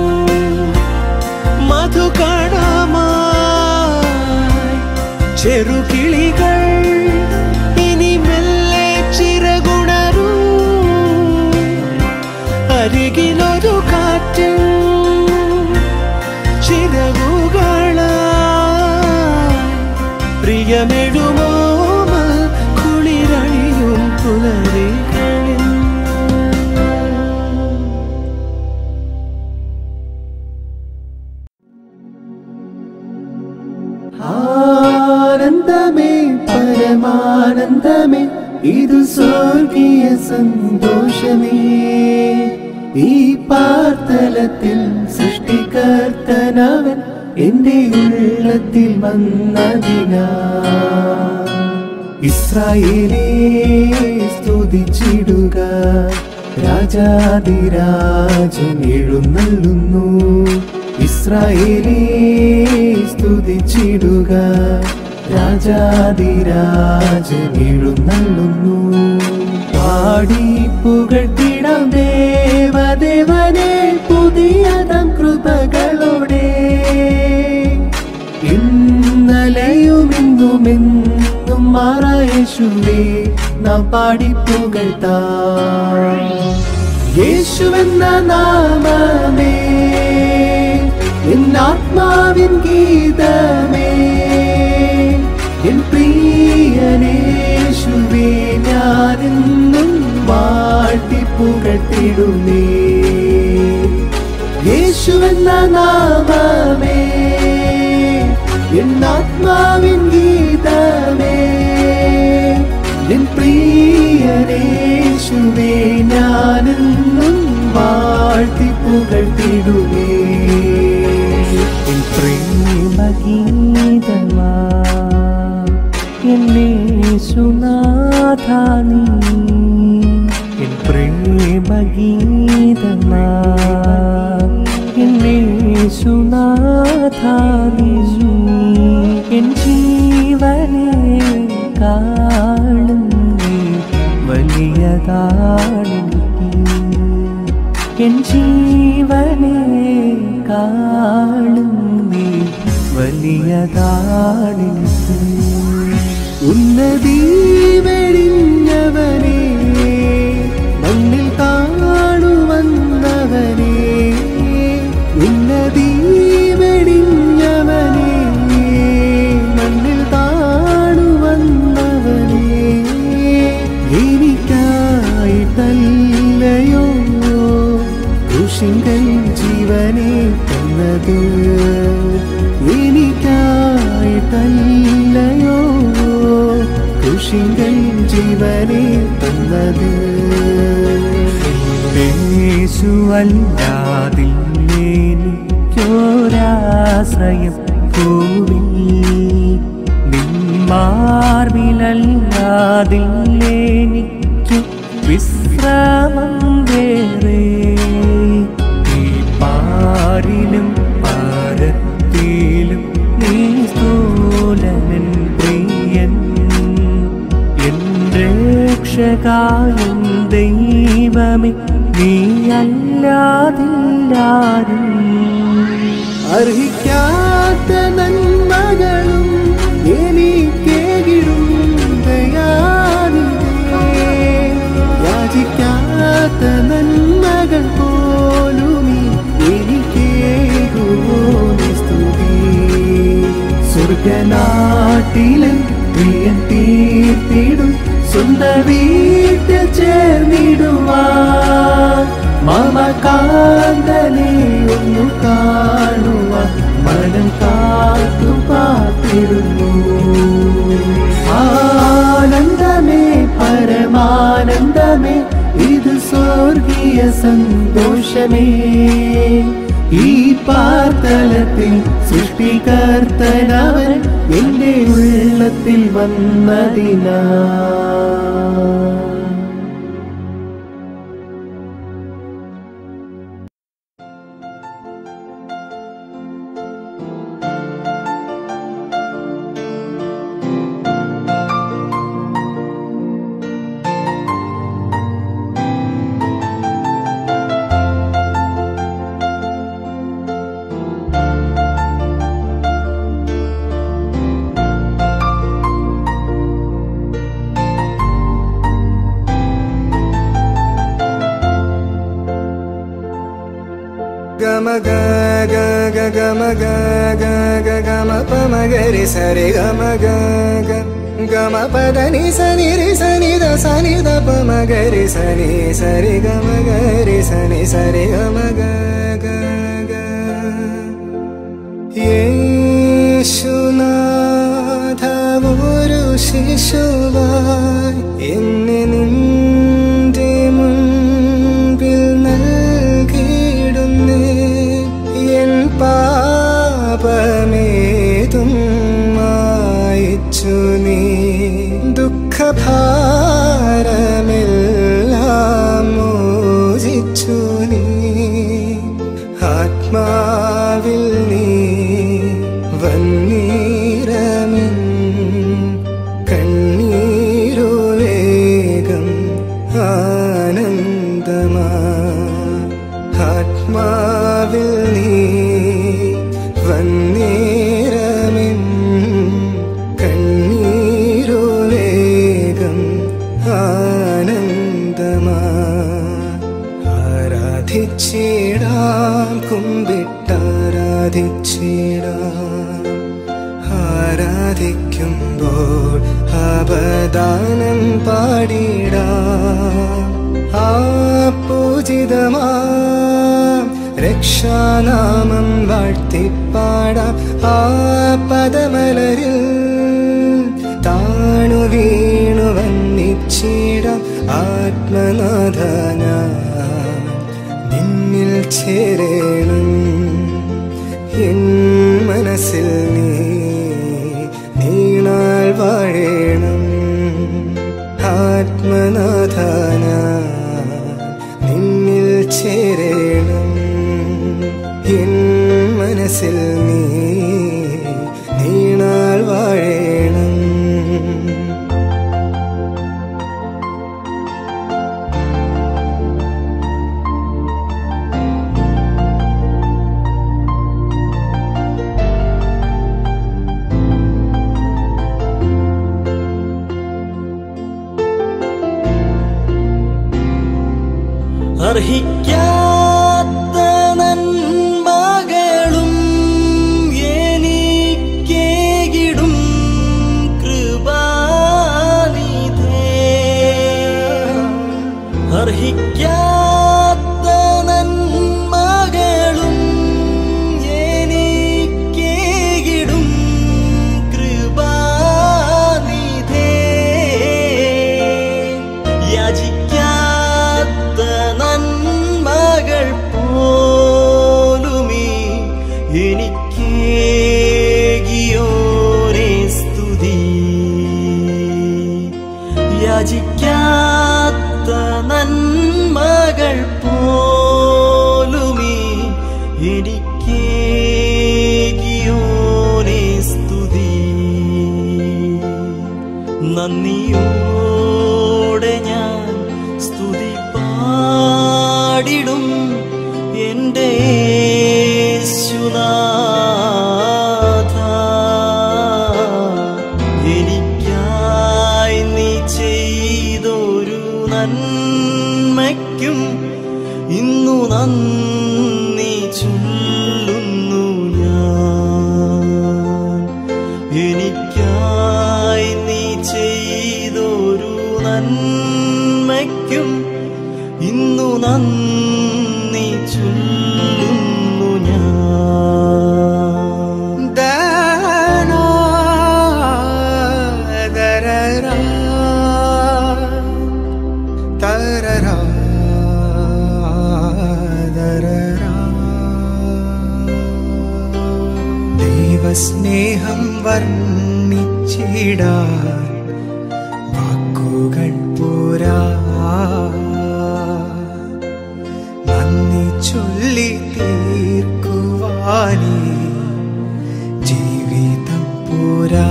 മധുകണമായി ചെറുകിളികൾ ഇനി മെല്ലെ ചിറകുണരൂ അരികിലൊരു കാറ്റ് ചിറകുകളായി പ്രിയമെഴുമോ കുളിരണിയും പുലരികളിൽ ആനന്ദമേ പരമാനന്ദമേ ഇത് സ്വർഗീയ സന്തോഷമേ ഈ പാർത്തലത്തിൽ സൃഷ്ടികർത്തനവൻ എന്റെ ഉള്ളത്തിൽ വന്നതിനാ ഇസ്രായേലേ സ്തുതിച്ചിടുക രാജാതിരാജൻ എഴുന്നള്ളുന്നു ഇസ്രായേലേ സ്തുതിച്ചിടുക രാജാതിരാജൻ എഴുന്നള്ളുന്നു പാടി പുകട്ടിടാം ദേവദേവനെ പുതിയതം കൃപകളോടെ ഇന്നലെയും ഇന്നും എന്നും മാറായേശുവേ നാം പാടി പുകഴ്ത്താം യേശുവെന്ന നാമമേ എന്നാത്മാവിൻ ഗീതമേ എൻ പ്രിയനേശുവേ ഞാനെന്നും വാഴ്ത്തി പുകഴ്ത്തിടുന്നേ യേശുവെന്ന നാമമേ എന്നാത്മാവിൻ ഗീതമേ എൻ പ്രിയനേശുവേ ഞാനെന്നും വാഴ്ത്തി പുകഴ്ത്തിടുമേ എൻ പ്രേമഗീതമാ എന്നെ സുനാഥാനി എൻ പ്രേമഗീതമാ എന്നെ സുനാഥാനി എൻ ജീവനേ ഉന്നതി വെടിഞ്ഞവനെ മണ്ണിൽ കാണുവന്നവനെ ഉന്നതി വെടിഞ്ഞവനെ മണ്ണിൽ കാണുവന്നവനെ എനിക്കായിട്ടല്ലയോ കൃഷിങ്കൽ ജീവനെ തന്നത് എനിക്കായിട്ടല്ലയോ കൃഷിങ്കൽ ജീവനെ തന്നത് യേശുവല്ലാതില്ലേനിക്കൊരാശ്രയം ഭൂമി നിന്മാർവിലല്ലാതില്ലേനിക്കു വിശ്രാമം വേറെ ഈ പാരിലും പാരത്തിലും നീ സ്ഥൂലനൻ പ്രിയൻ എൻ രക്ഷകായും ദൈവമേ നീ അല്ലാതില്ലാരും അർഹിക്കാത്ത നന്മകളും എനിക്കേകിടും ദയാനിധേ യാചിക്കാത്ത നന്മകൾ പോലും എനിക്കേകുമോ നീ സ്തുതി സ്വർഗനാട്ടിലും പ്രിയൻ തീർത്തിടും സ്വന്ത വീട്ടിൽ ചേർന്നിടുവാൻ മമ കാന്തനെ ഒന്നു കാണുവാൻ മനം കാത്തു പാത്തിടുന്നു ആനന്ദമേ പരമാനന്ദമേ ഇത് സ്വർഗീയ സന്തോഷമേ ഈ പാർത്തലത്തിൽ സൃഷ്ടികർത്തനവൻ എന്റെ ഉള്ളത്തിൽ വന്നതിനാ గమ గ గ గ గమ గ గ గ గమ పమ గరి సరి గమ గ గ గమ పద ని సని రి సని ద సని ద పమ గరి సని సరి గమ గరి సని సరి గమ గ గ గ യേശുനാഥ ഒരു ശിശുവായി എന്നെ നിന്റെ മുൻപിൽ നൽകിയിടുന്നേ എൻ പാപമേതും മായിച്ചു നീ ദുഃഖഭാരമെല്ലാം മോചിച്ചു നീ ആത്മാവിൽ നീ വന്നീരമിൻ കണ്ണീരുവേഗം ആനന്ദമാ ആത്മാവിൽ നീ വന്നീരമിൻ കണ്ണീരുവേഗം ആനന്ദമാ ആരാധിച്ചിടാം കുമ്പിട്ടാരാധിച്ചിടാം ആരാധിക്കുമ്പോൾ അപദാനം പാടിടാം ആ പൂജിതമാം രക്ഷാനാമം വാഴ്ത്തിപ്പാടാം ആ പദമലരിൽ താണു വീണു വന്നിച്ചിടാം ആത്മനാഥന നിന്നിൽ ചേരേണം എൻ മനസ്സിൽ നീ നീണാൾ വാഴേണം ആത്മനാഥന നിന്നിൽ ചേരേണം എൻ മനസ്സിൽ നീ നീണാൾ വാഴേണം അർഹിക്കാത്ത നന്മകളും എനിക്കേകിടും കൃപാനിധേ അർഹിക്കാത്ത നന്മകളും എനിക്കേകിടും കൃപാനിധേ യാചിക്കാത്ത നന്മകൾ പോലുമേ എനിക്കേകിയോരേ സ്തുതി യാചിക്കാത്ത നന്മകൾ പോലുമേ എനിക്കേകിയോരേ സ്തുതി നന്ദിയോടെ ഞാൻ സ്തുതി പാടിടും എൻ്റെ യേശുനാഥ എനിക്കായി നീ ചെയ്തൊരു നന്മയ്ക്കും ഇന്നു നന്ദി ചൊല്ലുന്നു ഞാൻ എനിക്കായി നീ ചെയ്തൊരു നന്മയ്ക്കും ഇന്നു നന്ദി ചൊല്ലുന്നു ഞാൻ ദാനാ ദരരാ തരരാ ദരരാ ദൈവസ്നേഹം വർണ്ണിച്ചിടാൻ വാക്കുകൾ പോരാ നന്ദി ചൊല്ലി തീർക്കുവാനേ ജീവിതം പോരാ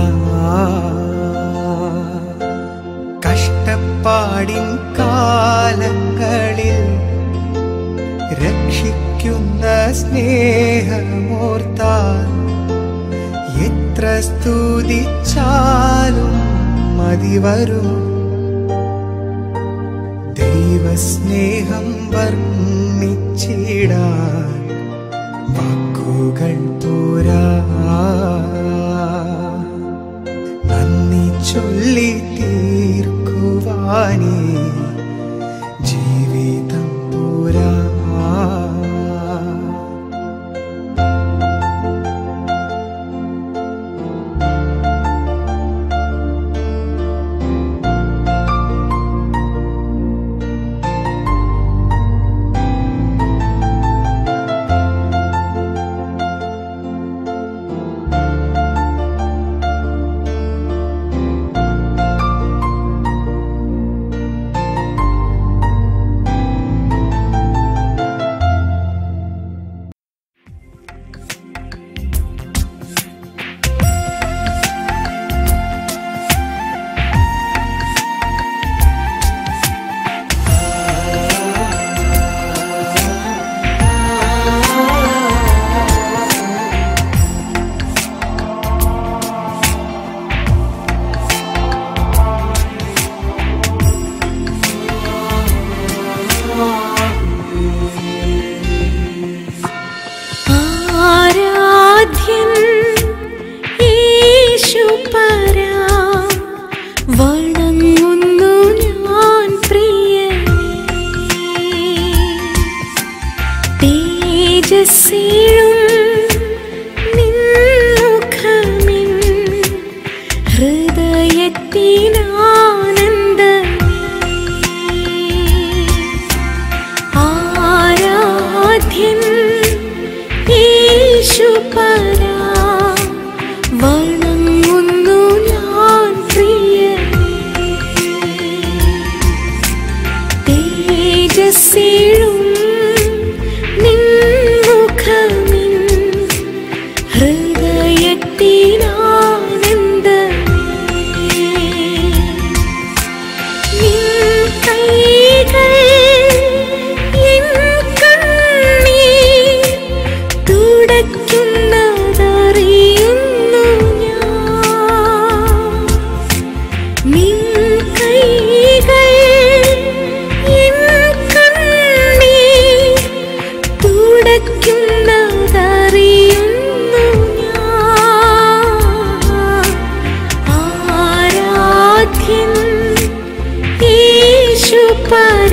കഷ്ടപ്പാടിൻ കാലങ്ങളിൽ രക്ഷിക്കുന്ന സ്നേഹമോർത്താൽ എത്ര സ്തുതിച്ചാലും മതി വരും ദൈവസ്നേഹം വർണ്ണിച്ചിടാൻ വാക്കുകൾ പോരാ നന്ദി ചൊല്ലി തീർക്കുവാനേ ജീവിതം പോരാ ആരാധ്യൻ യേശുപരാ വണങ്ങുന്നു ഞാൻ പ്രിയനേ തേജസ്സിലും നിൻമുഖമിൻ ഹൃദയത്തിനാനന്ദമേ ആരാധ്യൻ യേശുപരാ വണങ്ങുന്നു ഞാൻ പ്രിയനേ തേജസ്സിലും നിൻമുഖമിൻ ഹൃദയത്തിനാനന്ദമേ പര